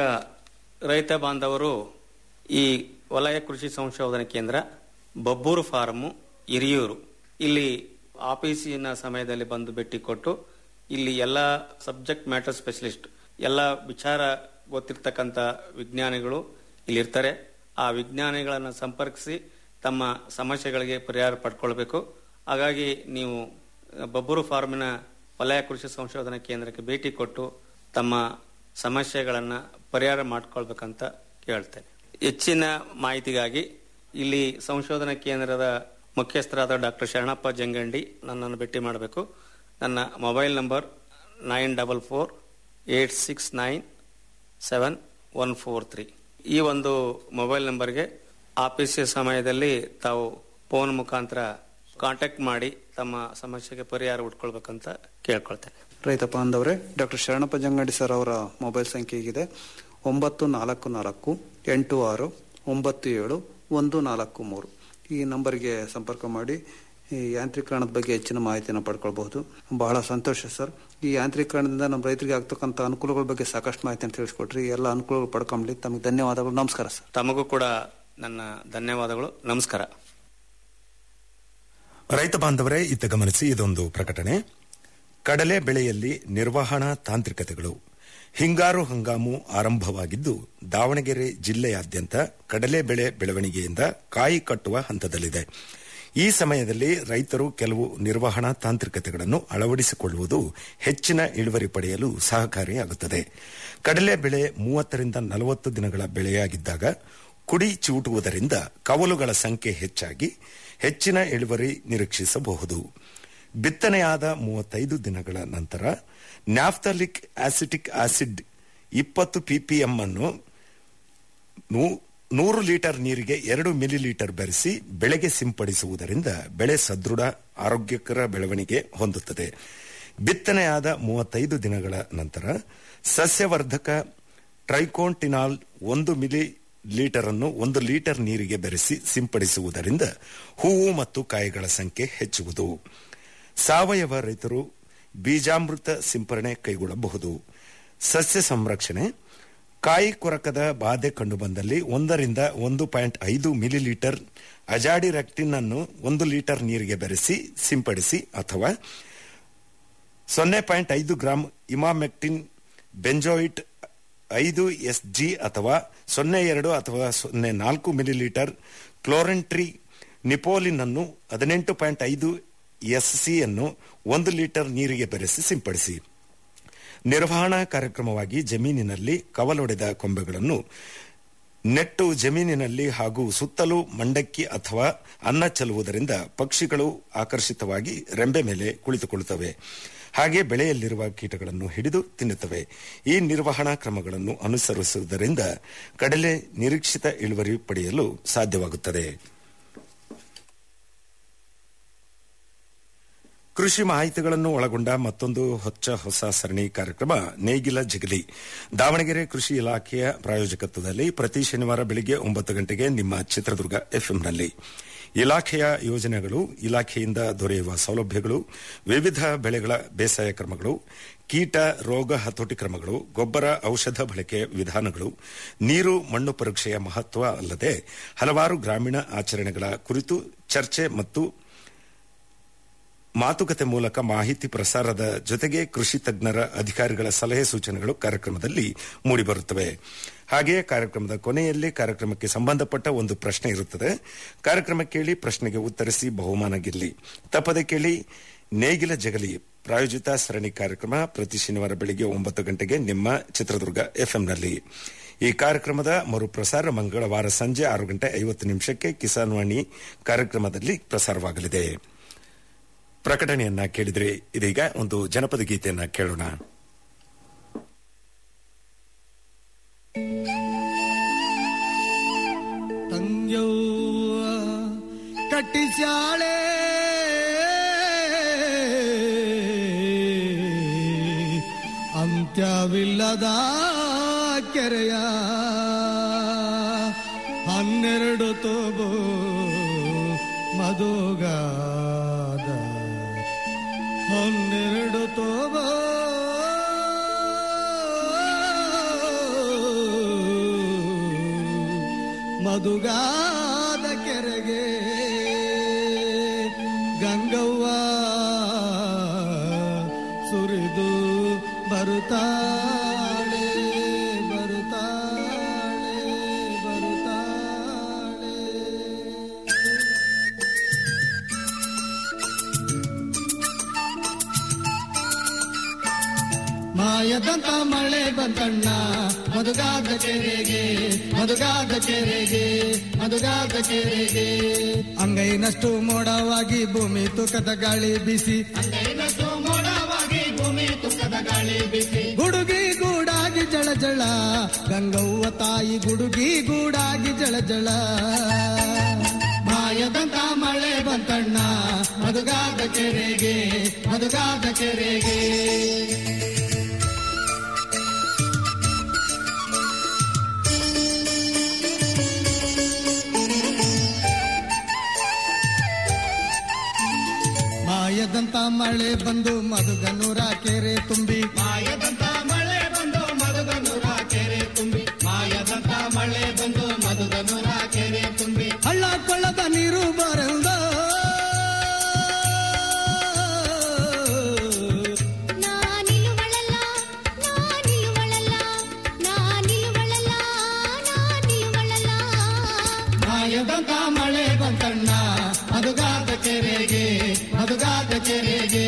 S19: ರೈತ ಬಾಂಧವರು ಈ ವಲಯ ಕೃಷಿ ಸಂಶೋಧನಾ ಕೇಂದ್ರ ಬಬ್ಬೂರು ಫಾರಂ ಹಿರಿಯೂರು ಇಲ್ಲಿ ಆಫೀಸಿನ ಸಮಯದಲ್ಲಿ ಬಂದು ಭೇಟಿ ಕೊಟ್ಟು ಇಲ್ಲಿ ಎಲ್ಲ ಸಬ್ಜೆಕ್ಟ್ ಮ್ಯಾಟರ್ ಸ್ಪೆಷಲಿಸ್ಟ್ ಎಲ್ಲ ವಿಚಾರ ಗೊತ್ತಿರ್ತಕ್ಕಂಥ ವಿಜ್ಞಾನಿಗಳು ಇಲ್ಲಿ ಇರ್ತಾರೆ ಆ ವಿಜ್ಞಾನಿಗಳನ್ನು ಸಂಪರ್ಕಿಸಿ ತಮ್ಮ ಸಮಸ್ಯೆಗಳಿಗೆ ಪರಿಹಾರ ಪಡ್ಕೊಳ್ಬೇಕು ಹಾಗಾಗಿ ನೀವು ಬಬ್ಬೂರು ಫಾರ್ಮಿನ ವಲಯ ಕೃಷಿ ಸಂಶೋಧನಾ ಕೇಂದ್ರಕ್ಕೆ ಭೇಟಿ ಕೊಟ್ಟು ತಮ್ಮ ಸಮಸ್ಯೆಗಳನ್ನು ಪರಿಹಾರ ಮಾಡ್ಕೊಳ್ಬೇಕಂತ ಕೇಳ್ತೇನೆ ಹೆಚ್ಚಿನ ಮಾಹಿತಿಗಾಗಿ ಇಲ್ಲಿ ಸಂಶೋಧನಾ ಕೇಂದ್ರದ ಮುಖ್ಯಸ್ಥರಾದ ಡಾಕ್ಟರ್ ಶರಣಪ್ಪ ಜಂಗಂಡಿ ನನ್ನನ್ನು ಭೇಟಿ ಮಾಡಬೇಕು ನನ್ನ mobile number nine double four eight six nine seven one four three ಈ ಒಂದು ಮೊಬೈಲ್ ನಂಬರ್ಗೆ ಆಫೀಸಿನ ಸಮಯದಲ್ಲಿ ತಾವು ಫೋನ್ ಮುಖಾಂತರ ಕಾಂಟ್ಯಾಕ್ಟ್ ಮಾಡಿ ತಮ್ಮ ಸಮಸ್ಯೆಗೆ ಪರಿಹಾರ ಉಟ್ಕೊಳ್ಬೇಕಂತ ಕೇಳ್ಕೊಳ್ತೇನೆ
S18: ರೈತ ಬಾಂಧವರೇ ಡಾಕ್ಟರ್ ಶರಣಪ್ಪ ಜಂಗಡಿ ಸರ್ ಅವರ ಮೊಬೈಲ್ ಸಂಖ್ಯೆ ಹೀಗಿದೆ ಒಂಬತ್ತು ನಾಲ್ಕು ನಾಲ್ಕು ಎಂಟು ಆರು ಒಂಬತ್ತು ಏಳು ಒಂದು ನಾಲ್ಕು ಮೂರು ಈ ನಂಬರ್ಗೆ ಸಂಪರ್ಕ ಮಾಡಿ ಈ ಯಾಂತ್ರೀಕರಣದ ಬಗ್ಗೆ ಹೆಚ್ಚಿನ ಮಾಹಿತಿಯನ್ನು ಪಡ್ಕೊಳ್ಬಹುದು ಬಹಳ ಸಂತೋಷ ಸರ್ ಈ ಯಾಂತ್ರೀಕರಣದಿಂದ ನಮ್ಮ ರೈತರಿಗೆ ಆಗ್ತಕ್ಕಂಥ ಅನುಕೂಲಗಳ ಬಗ್ಗೆ ಸಾಕಷ್ಟು ಮಾಹಿತಿಯನ್ನು ತಿಳಿಸ್ಕೊಟ್ರಿ ಎಲ್ಲ ಅನುಕೂಲಗಳು ಪಡ್ಕೊಂಡ್ಲಿ ತಮಗೆ ಧನ್ಯವಾದಗಳು ನಮಸ್ಕಾರ ಸರ್
S19: ತಮಗೂ ಕೂಡ ನನ್ನ ಧನ್ಯವಾದಗಳು ನಮಸ್ಕಾರ
S8: ರೈತ ಬಾಂಧವರೇ ಇತ್ತ ಗಮನಿಸಿ ಇದೊಂದು ಪ್ರಕಟಣೆ ಕಡಲೆ ಬೆಳೆಯಲ್ಲಿ ನಿರ್ವಹಣಾ ತಾಂತ್ರಿಕತೆಗಳು ಹಿಂಗಾರು ಹಂಗಾಮು ಆರಂಭವಾಗಿದ್ದು ದಾವಣಗೆರೆ ಜಿಲ್ಲೆಯಾದ್ಯಂತ ಕಡಲೆ ಬೆಳೆ ಬೆಳವಣಿಗೆಯಿಂದ ಕಾಯಿ ಕಟ್ಟುವ ಹಂತದಲ್ಲಿದೆ ಈ ಸಮಯದಲ್ಲಿ ರೈತರು ಕೆಲವು ನಿರ್ವಹಣಾ ತಾಂತ್ರಿಕತೆಗಳನ್ನು ಅಳವಡಿಸಿಕೊಳ್ಳುವುದು ಹೆಚ್ಚಿನ ಇಳುವರಿ ಪಡೆಯಲು ಸಹಕಾರಿಯಾಗುತ್ತದೆ ಕಡಲೆ ಬೆಳೆ ಮೂವತ್ತರಿಂದ ನಲವತ್ತು ದಿನಗಳ ಬೆಳೆಯಾಗಿದ್ದಾಗ ಕುಡಿ ಚಿವುಟುವುದರಿಂದ ಕವಲುಗಳ ಸಂಖ್ಯೆ ಹೆಚ್ಚಾಗಿ ಹೆಚ್ಚಿನ ಇಳುವರಿ ನಿರೀಕ್ಷಿಸಬಹುದು ಬಿತ್ತನೆಯಾದ ಮೂವತ್ತೈದು ದಿನಗಳ ನಂತರ ನ್ಯಾಫ್ಥಲಿಕ್ ಆಸಿಟಿಕ್ ಆಸಿಡ್ ಇಪ್ಪತ್ತು ಪಿಪಿಎಂ ಅನ್ನು ನೂ- ನೂರು ಲೀಟರ್ ನೀರಿಗೆ ಎರಡು ಮಿಲಿ ಲೀಟರ್ ಬೆರೆಸಿ ಬೆಳೆಗೆ ಸಿಂಪಡಿಸುವುದರಿಂದ ಬೆಳೆ ಸದೃಢ ಆರೋಗ್ಯಕರ ಬೆಳವಣಿಗೆ ಹೊಂದುತ್ತದೆ ಬಿತ್ತನೆಯಾದ ಮೂವತ್ತೈದು ದಿನಗಳ ನಂತರ ಸಸ್ಯವರ್ಧಕ ಟ್ರೈಕೋಂಟಿನಾಲ್ ಒಂದು ಮಿಲಿ ಲೀಟರ್ ಅನ್ನು ಒಂದು ಲೀಟರ್ ನೀರಿಗೆ ಬೆರೆಸಿ ಸಿಂಪಡಿಸುವುದರಿಂದ ಹೂವು ಮತ್ತು ಕಾಯಿಗಳ ಸಂಖ್ಯೆ ಹೆಚ್ಚುವುದು ಸಾವಯವ ರೈತರು ಬೀಜಾಮೃತ ಸಿಂಪರಣೆ ಕೈಗೊಳ್ಳಬಹುದು ಸಸ್ಯ ಸಂರಕ್ಷಣೆ ಕಾಯಿ ಕೊರಕದ ಬಾಧೆ ಕಂಡುಬಂದಲ್ಲಿ ಒಂದರಿಂದ ಒಂದು ಪಾಯಿಂಟ್ ಐದು ಮಿಲಿ ಲೀಟರ್ ಅಜಾಡಿರೆಕ್ಟಿನ್ ಅನ್ನು ಒಂದು ಲೀಟರ್ ನೀರಿಗೆ ಬೆರೆಸಿ ಸಿಂಪಡಿಸಿ ಅಥವಾ ಸೊನ್ನೆ ಪಾಯಿಂಟ್ ಐದು ಗ್ರಾಂ ಇಮಾಮೆಕ್ಟಿನ್ ಬೆಂಜೋಯಿಟ್ ಐದು ಎಸ್ ಜಿ ಅಥವಾ ಸೊನ್ನೆ ಎರಡು ಅಥವಾ ಸೊನ್ನೆ ನಾಲ್ಕು ಮಿಲಿ ಲೀಟರ್ ಕ್ಲೋರೆಂಟ್ರಿ ನಿಪೋಲಿನ್ ಅನ್ನು ಹದಿನೆಂಟು ಪಾಯಿಂಟ್ ಐದು ಎಸ್ ಸಿ ಅನ್ನು ಒಂದು ಲೀಟರ್ ನೀರಿಗೆ ಬೆರೆಸಿ ಸಿಂಪಡಿಸಿ ನಿರ್ವಹಣಾ ಕಾರ್ಯಕ್ರಮವಾಗಿ ಜಮೀನಿನಲ್ಲಿ ಕವಲೊಡೆದ ಕೊಂಬೆಗಳನ್ನು ನೆಟ್ಟು ಜಮೀನಿನಲ್ಲಿ ಹಾಗೂ ಸುತ್ತಲೂ ಮಂಡಕ್ಕಿ ಅಥವಾ ಅನ್ನ ಚೆಲ್ಲುವುದರಿಂದ ಪಕ್ಷಿಗಳು ಆಕರ್ಷಿತವಾಗಿ ರೆಂಬೆ ಮೇಲೆ ಕುಳಿತುಕೊಳ್ಳುತ್ತವೆ ಹಾಗೆ ಬೆಳೆಯಲ್ಲಿರುವ ಕೀಟಗಳನ್ನು ಹಿಡಿದು ತಿನ್ನುತ್ತವೆ ಈ ನಿರ್ವಹಣಾ ಕ್ರಮಗಳನ್ನು ಅನುಸರಿಸುವುದರಿಂದ ಕಡಲೆ ನಿರೀಕ್ಷಿತ ಇಳುವರಿ ಪಡೆಯಲು ಸಾಧ್ಯವಾಗುತ್ತದೆ ಕೃಷಿ ಮಾಹಿತಿಗಳನ್ನು ಒಳಗೊಂಡ ಮತ್ತೊಂದು ಹೊಚ್ಚ ಹೊಸ ಸರಣಿ ಕಾರ್ಯಕ್ರಮ ನೇಗಿಲ ಜಗಲಿ ದಾವಣಗೆರೆ ಕೃಷಿ ಇಲಾಖೆಯ ಪ್ರಾಯೋಜಕತ್ವದಲ್ಲಿ ಪ್ರತಿ ಶನಿವಾರ ಬೆಳಿಗ್ಗೆ ಒಂಬತ್ತು ಗಂಟೆಗೆ ನಿಮ್ಮ ಚಿತ್ರದುರ್ಗ ಎಫ್ಎಂನಲ್ಲಿ ಇಲಾಖೆಯ ಯೋಜನೆಗಳು ಇಲಾಖೆಯಿಂದ ದೊರೆಯುವ ಸೌಲಭ್ಯಗಳು ವಿವಿಧ ಬೆಳೆಗಳ ಬೇಸಾಯ ಕ್ರಮಗಳು ಕೀಟ ರೋಗ ಹತೋಟಿ ಕ್ರಮಗಳು ಗೊಬ್ಬರ ಔಷಧ ಬಳಕೆ ವಿಧಾನಗಳು ನೀರು ಮಣ್ಣು ಪರೀಕ್ಷೆಯ ಮಹತ್ವ ಅಲ್ಲದೆ ಹಲವಾರು ಗ್ರಾಮೀಣ ಆಚರಣೆಗಳ ಕುರಿತು ಚರ್ಚೆ ಮತ್ತು ಮಾತುಕತೆ ಮೂಲಕ ಮಾಹಿತಿ ಪ್ರಸಾರದ ಜೊತೆಗೆ ಕೃಷಿ ತಜ್ಞರ ಅಧಿಕಾರಿಗಳ ಸಲಹೆ ಸೂಚನೆಗಳು ಕಾರ್ಯಕ್ರಮದಲ್ಲಿ ಮೂಡಿಬರುತ್ತವೆ ಹಾಗೆಯೇ ಕಾರ್ಯಕ್ರಮದ ಕೊನೆಯಲ್ಲಿ ಕಾರ್ಯಕ್ರಮಕ್ಕೆ ಸಂಬಂಧಪಟ್ಟ ಒಂದು ಪ್ರಶ್ನೆ ಇರುತ್ತದೆ ಕಾರ್ಯಕ್ರಮ ಕೇಳಿ ಪ್ರಶ್ನೆಗೆ ಉತ್ತರಿಸಿ ಬಹುಮಾನ ಗೆಲ್ಲಿ ತಪ್ಪದೆ ಕೇಳಿ ನೇಗಿಲ ಜಗಲಿ ಪ್ರಾಯೋಜಿತ ಸರಣಿ ಕಾರ್ಯಕ್ರಮ ಪ್ರತಿ ಶನಿವಾರ ಬೆಳಿಗ್ಗೆ ಒಂಬತ್ತು ಗಂಟೆಗೆ ನಿಮ್ಮ ಚಿತ್ರದುರ್ಗ ಎಫ್ಎಂನಲ್ಲಿ ಈ ಕಾರ್ಯಕ್ರಮದ ಮರುಪ್ರಸಾರ ಮಂಗಳವಾರ ಸಂಜೆ ಆರು ಗಂಟೆ ಐವತ್ತು ನಿಮಿಷಕ್ಕೆ ಕಿಸಾನ್ ವಾಣಿ ಕಾರ್ಯಕ್ರಮದಲ್ಲಿ ಪ್ರಸಾರವಾಗಲಿದೆ ಪ್ರಕಟಣೆಯನ್ನ ಕೇಳಿದ್ರೆ ಇದೀಗ ಒಂದು ಜನಪದ ಗೀತೆಯನ್ನ ಕೇಳೋಣ
S2: ತಂಗ್ಯವ್ವ ಕಟ್ಟಿಸ್ಯಾಳೆ ಅಂತ್ಯವಿಲ್ಲದ ಕೆರೆಯ ಹನ್ನೆರಡು ತೋಬು ಮಧುಗಾದ ಹನ್ನೆರಡು ತೋಬೋ ಮಧುಗಾದ ಕೆರೆಗೆ ಗಂಗವ್ವ ಸುರಿದು ಬರುತ್ತಾಳೆ ಬರುತ್ತಾಳೆ ಬರುತ್ತಾಳೆ ಮಾಯದಂತ ಮಳೆ ಬಂತಣ್ಣ ಮಧುಗಾದ ಕೆರೆಗೆ ಮಧುಗಾದ ಕೆರೆಗೆ ಮಧುಗಾದ ಕೆರೆಗೆ ಅಂಗೈನಷ್ಟು ಮೋಡವಾಗಿ ಭೂಮಿ ತೂಕದ ಗಾಳಿ ಬಿಸಿ ಅಂಗೈನಷ್ಟು ಮೋಡವಾಗಿ ಭೂಮಿ ತೂಕದ ಗಾಳಿ ಬಿಸಿ ಗುಡುಗಿ ಗೂಡಾಗಿ ಜಳ ಜಳ ಗಂಗವ್ವ ತಾಯಿ ಗುಡುಗಿ ಗೂಡಾಗಿ ಜಳ ಜಳ ಮಾಯದಂತ ಮಳೆ ಬಂತಣ್ಣ ಮಧುಗಾದ ಕೆರೆಗೆ ಮಧುಗಾದ ಕೆರೆಗೆ ಮಾಯದಂತ ಮಳೆ ಬಂದು ಮಧುಗನೂರ ಕೆರೆ ತುಂಬಿ ಮಾಯದಂತ ಮಳೆ ಬಂದು ಮಧುಗನೂರ ಕೆರೆ ತುಂಬಿ ಮಾಯದಂತ ಮಳೆ ಬಂದು ಮಧುಗನೂರ ಕೆರೆ ತುಂಬಿ ಹಳ್ಳ ಕೊಳ್ಳದ ನೀರು ಬರೆದ
S20: ನಾನಿಲುವಳಲ್ಲ ನಾನಿಲುವಳಲ್ಲ ನಾನಿಲುವಳಲ್ಲ ನಾನಿಲುವಳಲ್ಲ
S2: ಮಾಯದಂತ ಮಳೆ ಬಂತಣ್ಣ ಮಧುಗಾದ ಕೆರೆಗೆ ಮಧುಗಾದ ಕೆರೆಗೆ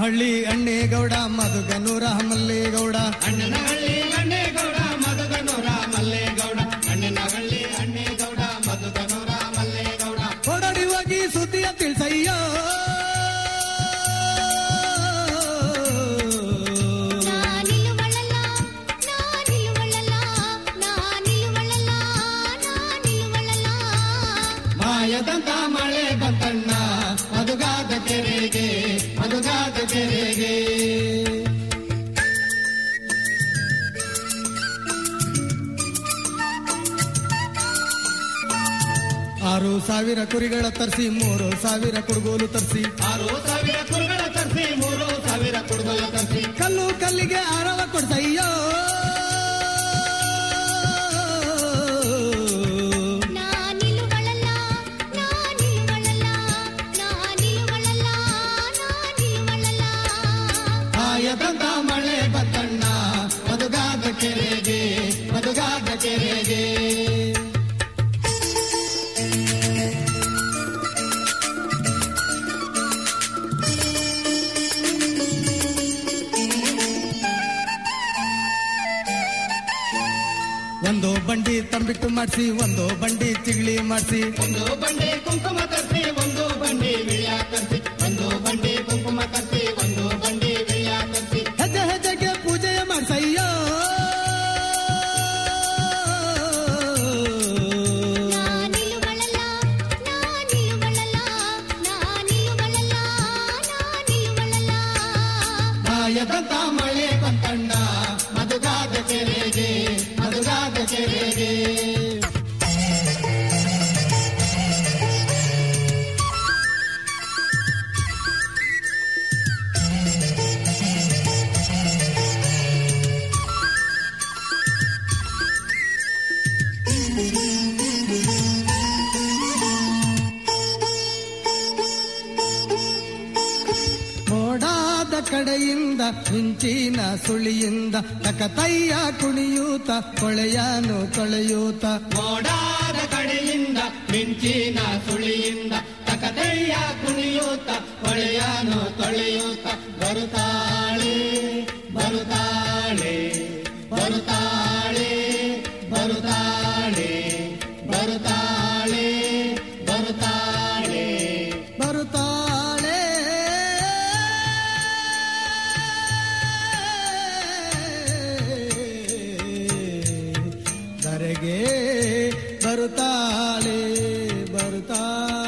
S2: ಅಣ್ಣನಹಳ್ಳಿ ಅಣ್ಣೇಗೌಡ ಮಧುಗನೂರ ಮಲ್ಲೇಗೌಡ
S21: ಅಣ್ಣನಹಳ್ಳಿ ಅಣ್ಣೇಗೌಡ ಮಧುಗನೂರ ಮಲ್ಲೇಗೌಡ ಅಣ್ಣನಹಳ್ಳಿ ಅಣ್ಣೇಗೌಡ ಮಧುಗನೂರ ಮಲ್ಲೇಗೌಡ
S2: ಓಡಾಡಿ ಹೋಗಿ ಸುದ್ದಿಯ ತಿಳಿಸಯ್ಯ
S21: ಮಾಯದಂತ ಮಳೆ ಬಂತಣ್ಣ ಮಧುಗಾದ ಕೆರೆಗೆ ಮಧುಗಾದ ಕೆರೆಗೆ
S2: ಆರು ಸಾವಿರ ಕುರಿಗಳ ತರಿಸಿ ಮೂರು ಸಾವಿರ ಕುಡುಗೋಲು ತರಿಸಿ
S21: ಆರು ಸಾವಿರ ಕುರುಗಳ ತರಿಸಿ ಮೂರು ಸಾವಿರ ಕುಡುಗಲ ತರಿಸಿ
S2: ಕಲ್ಲು ಕಲ್ಲಿಗೆ ಆರವ ಕೊಡ್ಸಯ್ಯ
S21: ಮಾಯದಂತ ಮಳೆ ಬಂತಣ್ಣ ಮಧುಗಾದ ಕೆರೆಗೆ ಮಧುಗಾದ ಕೆರೆಗೆ
S2: ಒಂದು ಬಂಡಿ ತಂಬಿಟ್ಟು ಮಾಡಿಸಿ ಒಂದು ಬಂಡಿ ಚಿಗಳಿ ಮಾಡಿಸಿ
S21: ಒಂದು ಬಂಡಿ ಕುಂಕುಮ ತರಿಸಿ ಒಂದು ಬಂಡಿ ವಿಳಿಯ ತರಿಸಿ ಒಂದು ಬಂಡಿ ಕುಂಕುಮ ತರಿಸಿ ಒಂದು ಬಂಡಿ ವಿಳಿಯ ತರಿಸಿ
S2: ಹೆಜ್ಜೆ ಹೆಜ್ಜೆಗೆ ಪೂಜೆಯ ಮಾಡ್ಸಯ್ಯ
S21: ಮಾಯದಂತ ಮಳೆ ಬಂತಣ್ಣ ಮಧುಗಾದ ಕೆರೆಗೆ ಮಧುಗಾದ ಕೆರೆಗೆ
S2: ಮೋಡಾದ ಕಡೆಯಿಂದ ಮಿಂಚಿನ ಸುಳಿಯಿಂದ ತಕತಯ್ಯ ಕುಣಿಯೂತ ಕೊಳೆಯಾನು ತೊಳೆಯೂತ
S21: ಮೋಡಾದ ಕಡೆಯಿಂದ ಮಿಂಚಿನ ಸುಳಿಯಿಂದ ತಕದಯ್ಯ ಕುಣಿಯೂತ ಹೊಳೆಯಾನು ತೊಳೆಯೂತ ಬರುತ್ತಾಳೆ ಬರುತ್ತಾಳೆ ಬರುತ್ತಾಳೆ ಬರುತ್ತಾಳೆ ಬರುತ್ತಾಳೆ ಬರುತ್ತಾಳೆ
S2: ಬರುತ್ತಾಳೆ ಧರೆಗೆ ಬರುತ್ತಾಳೆ ಬರುತ್ತಾಳೆ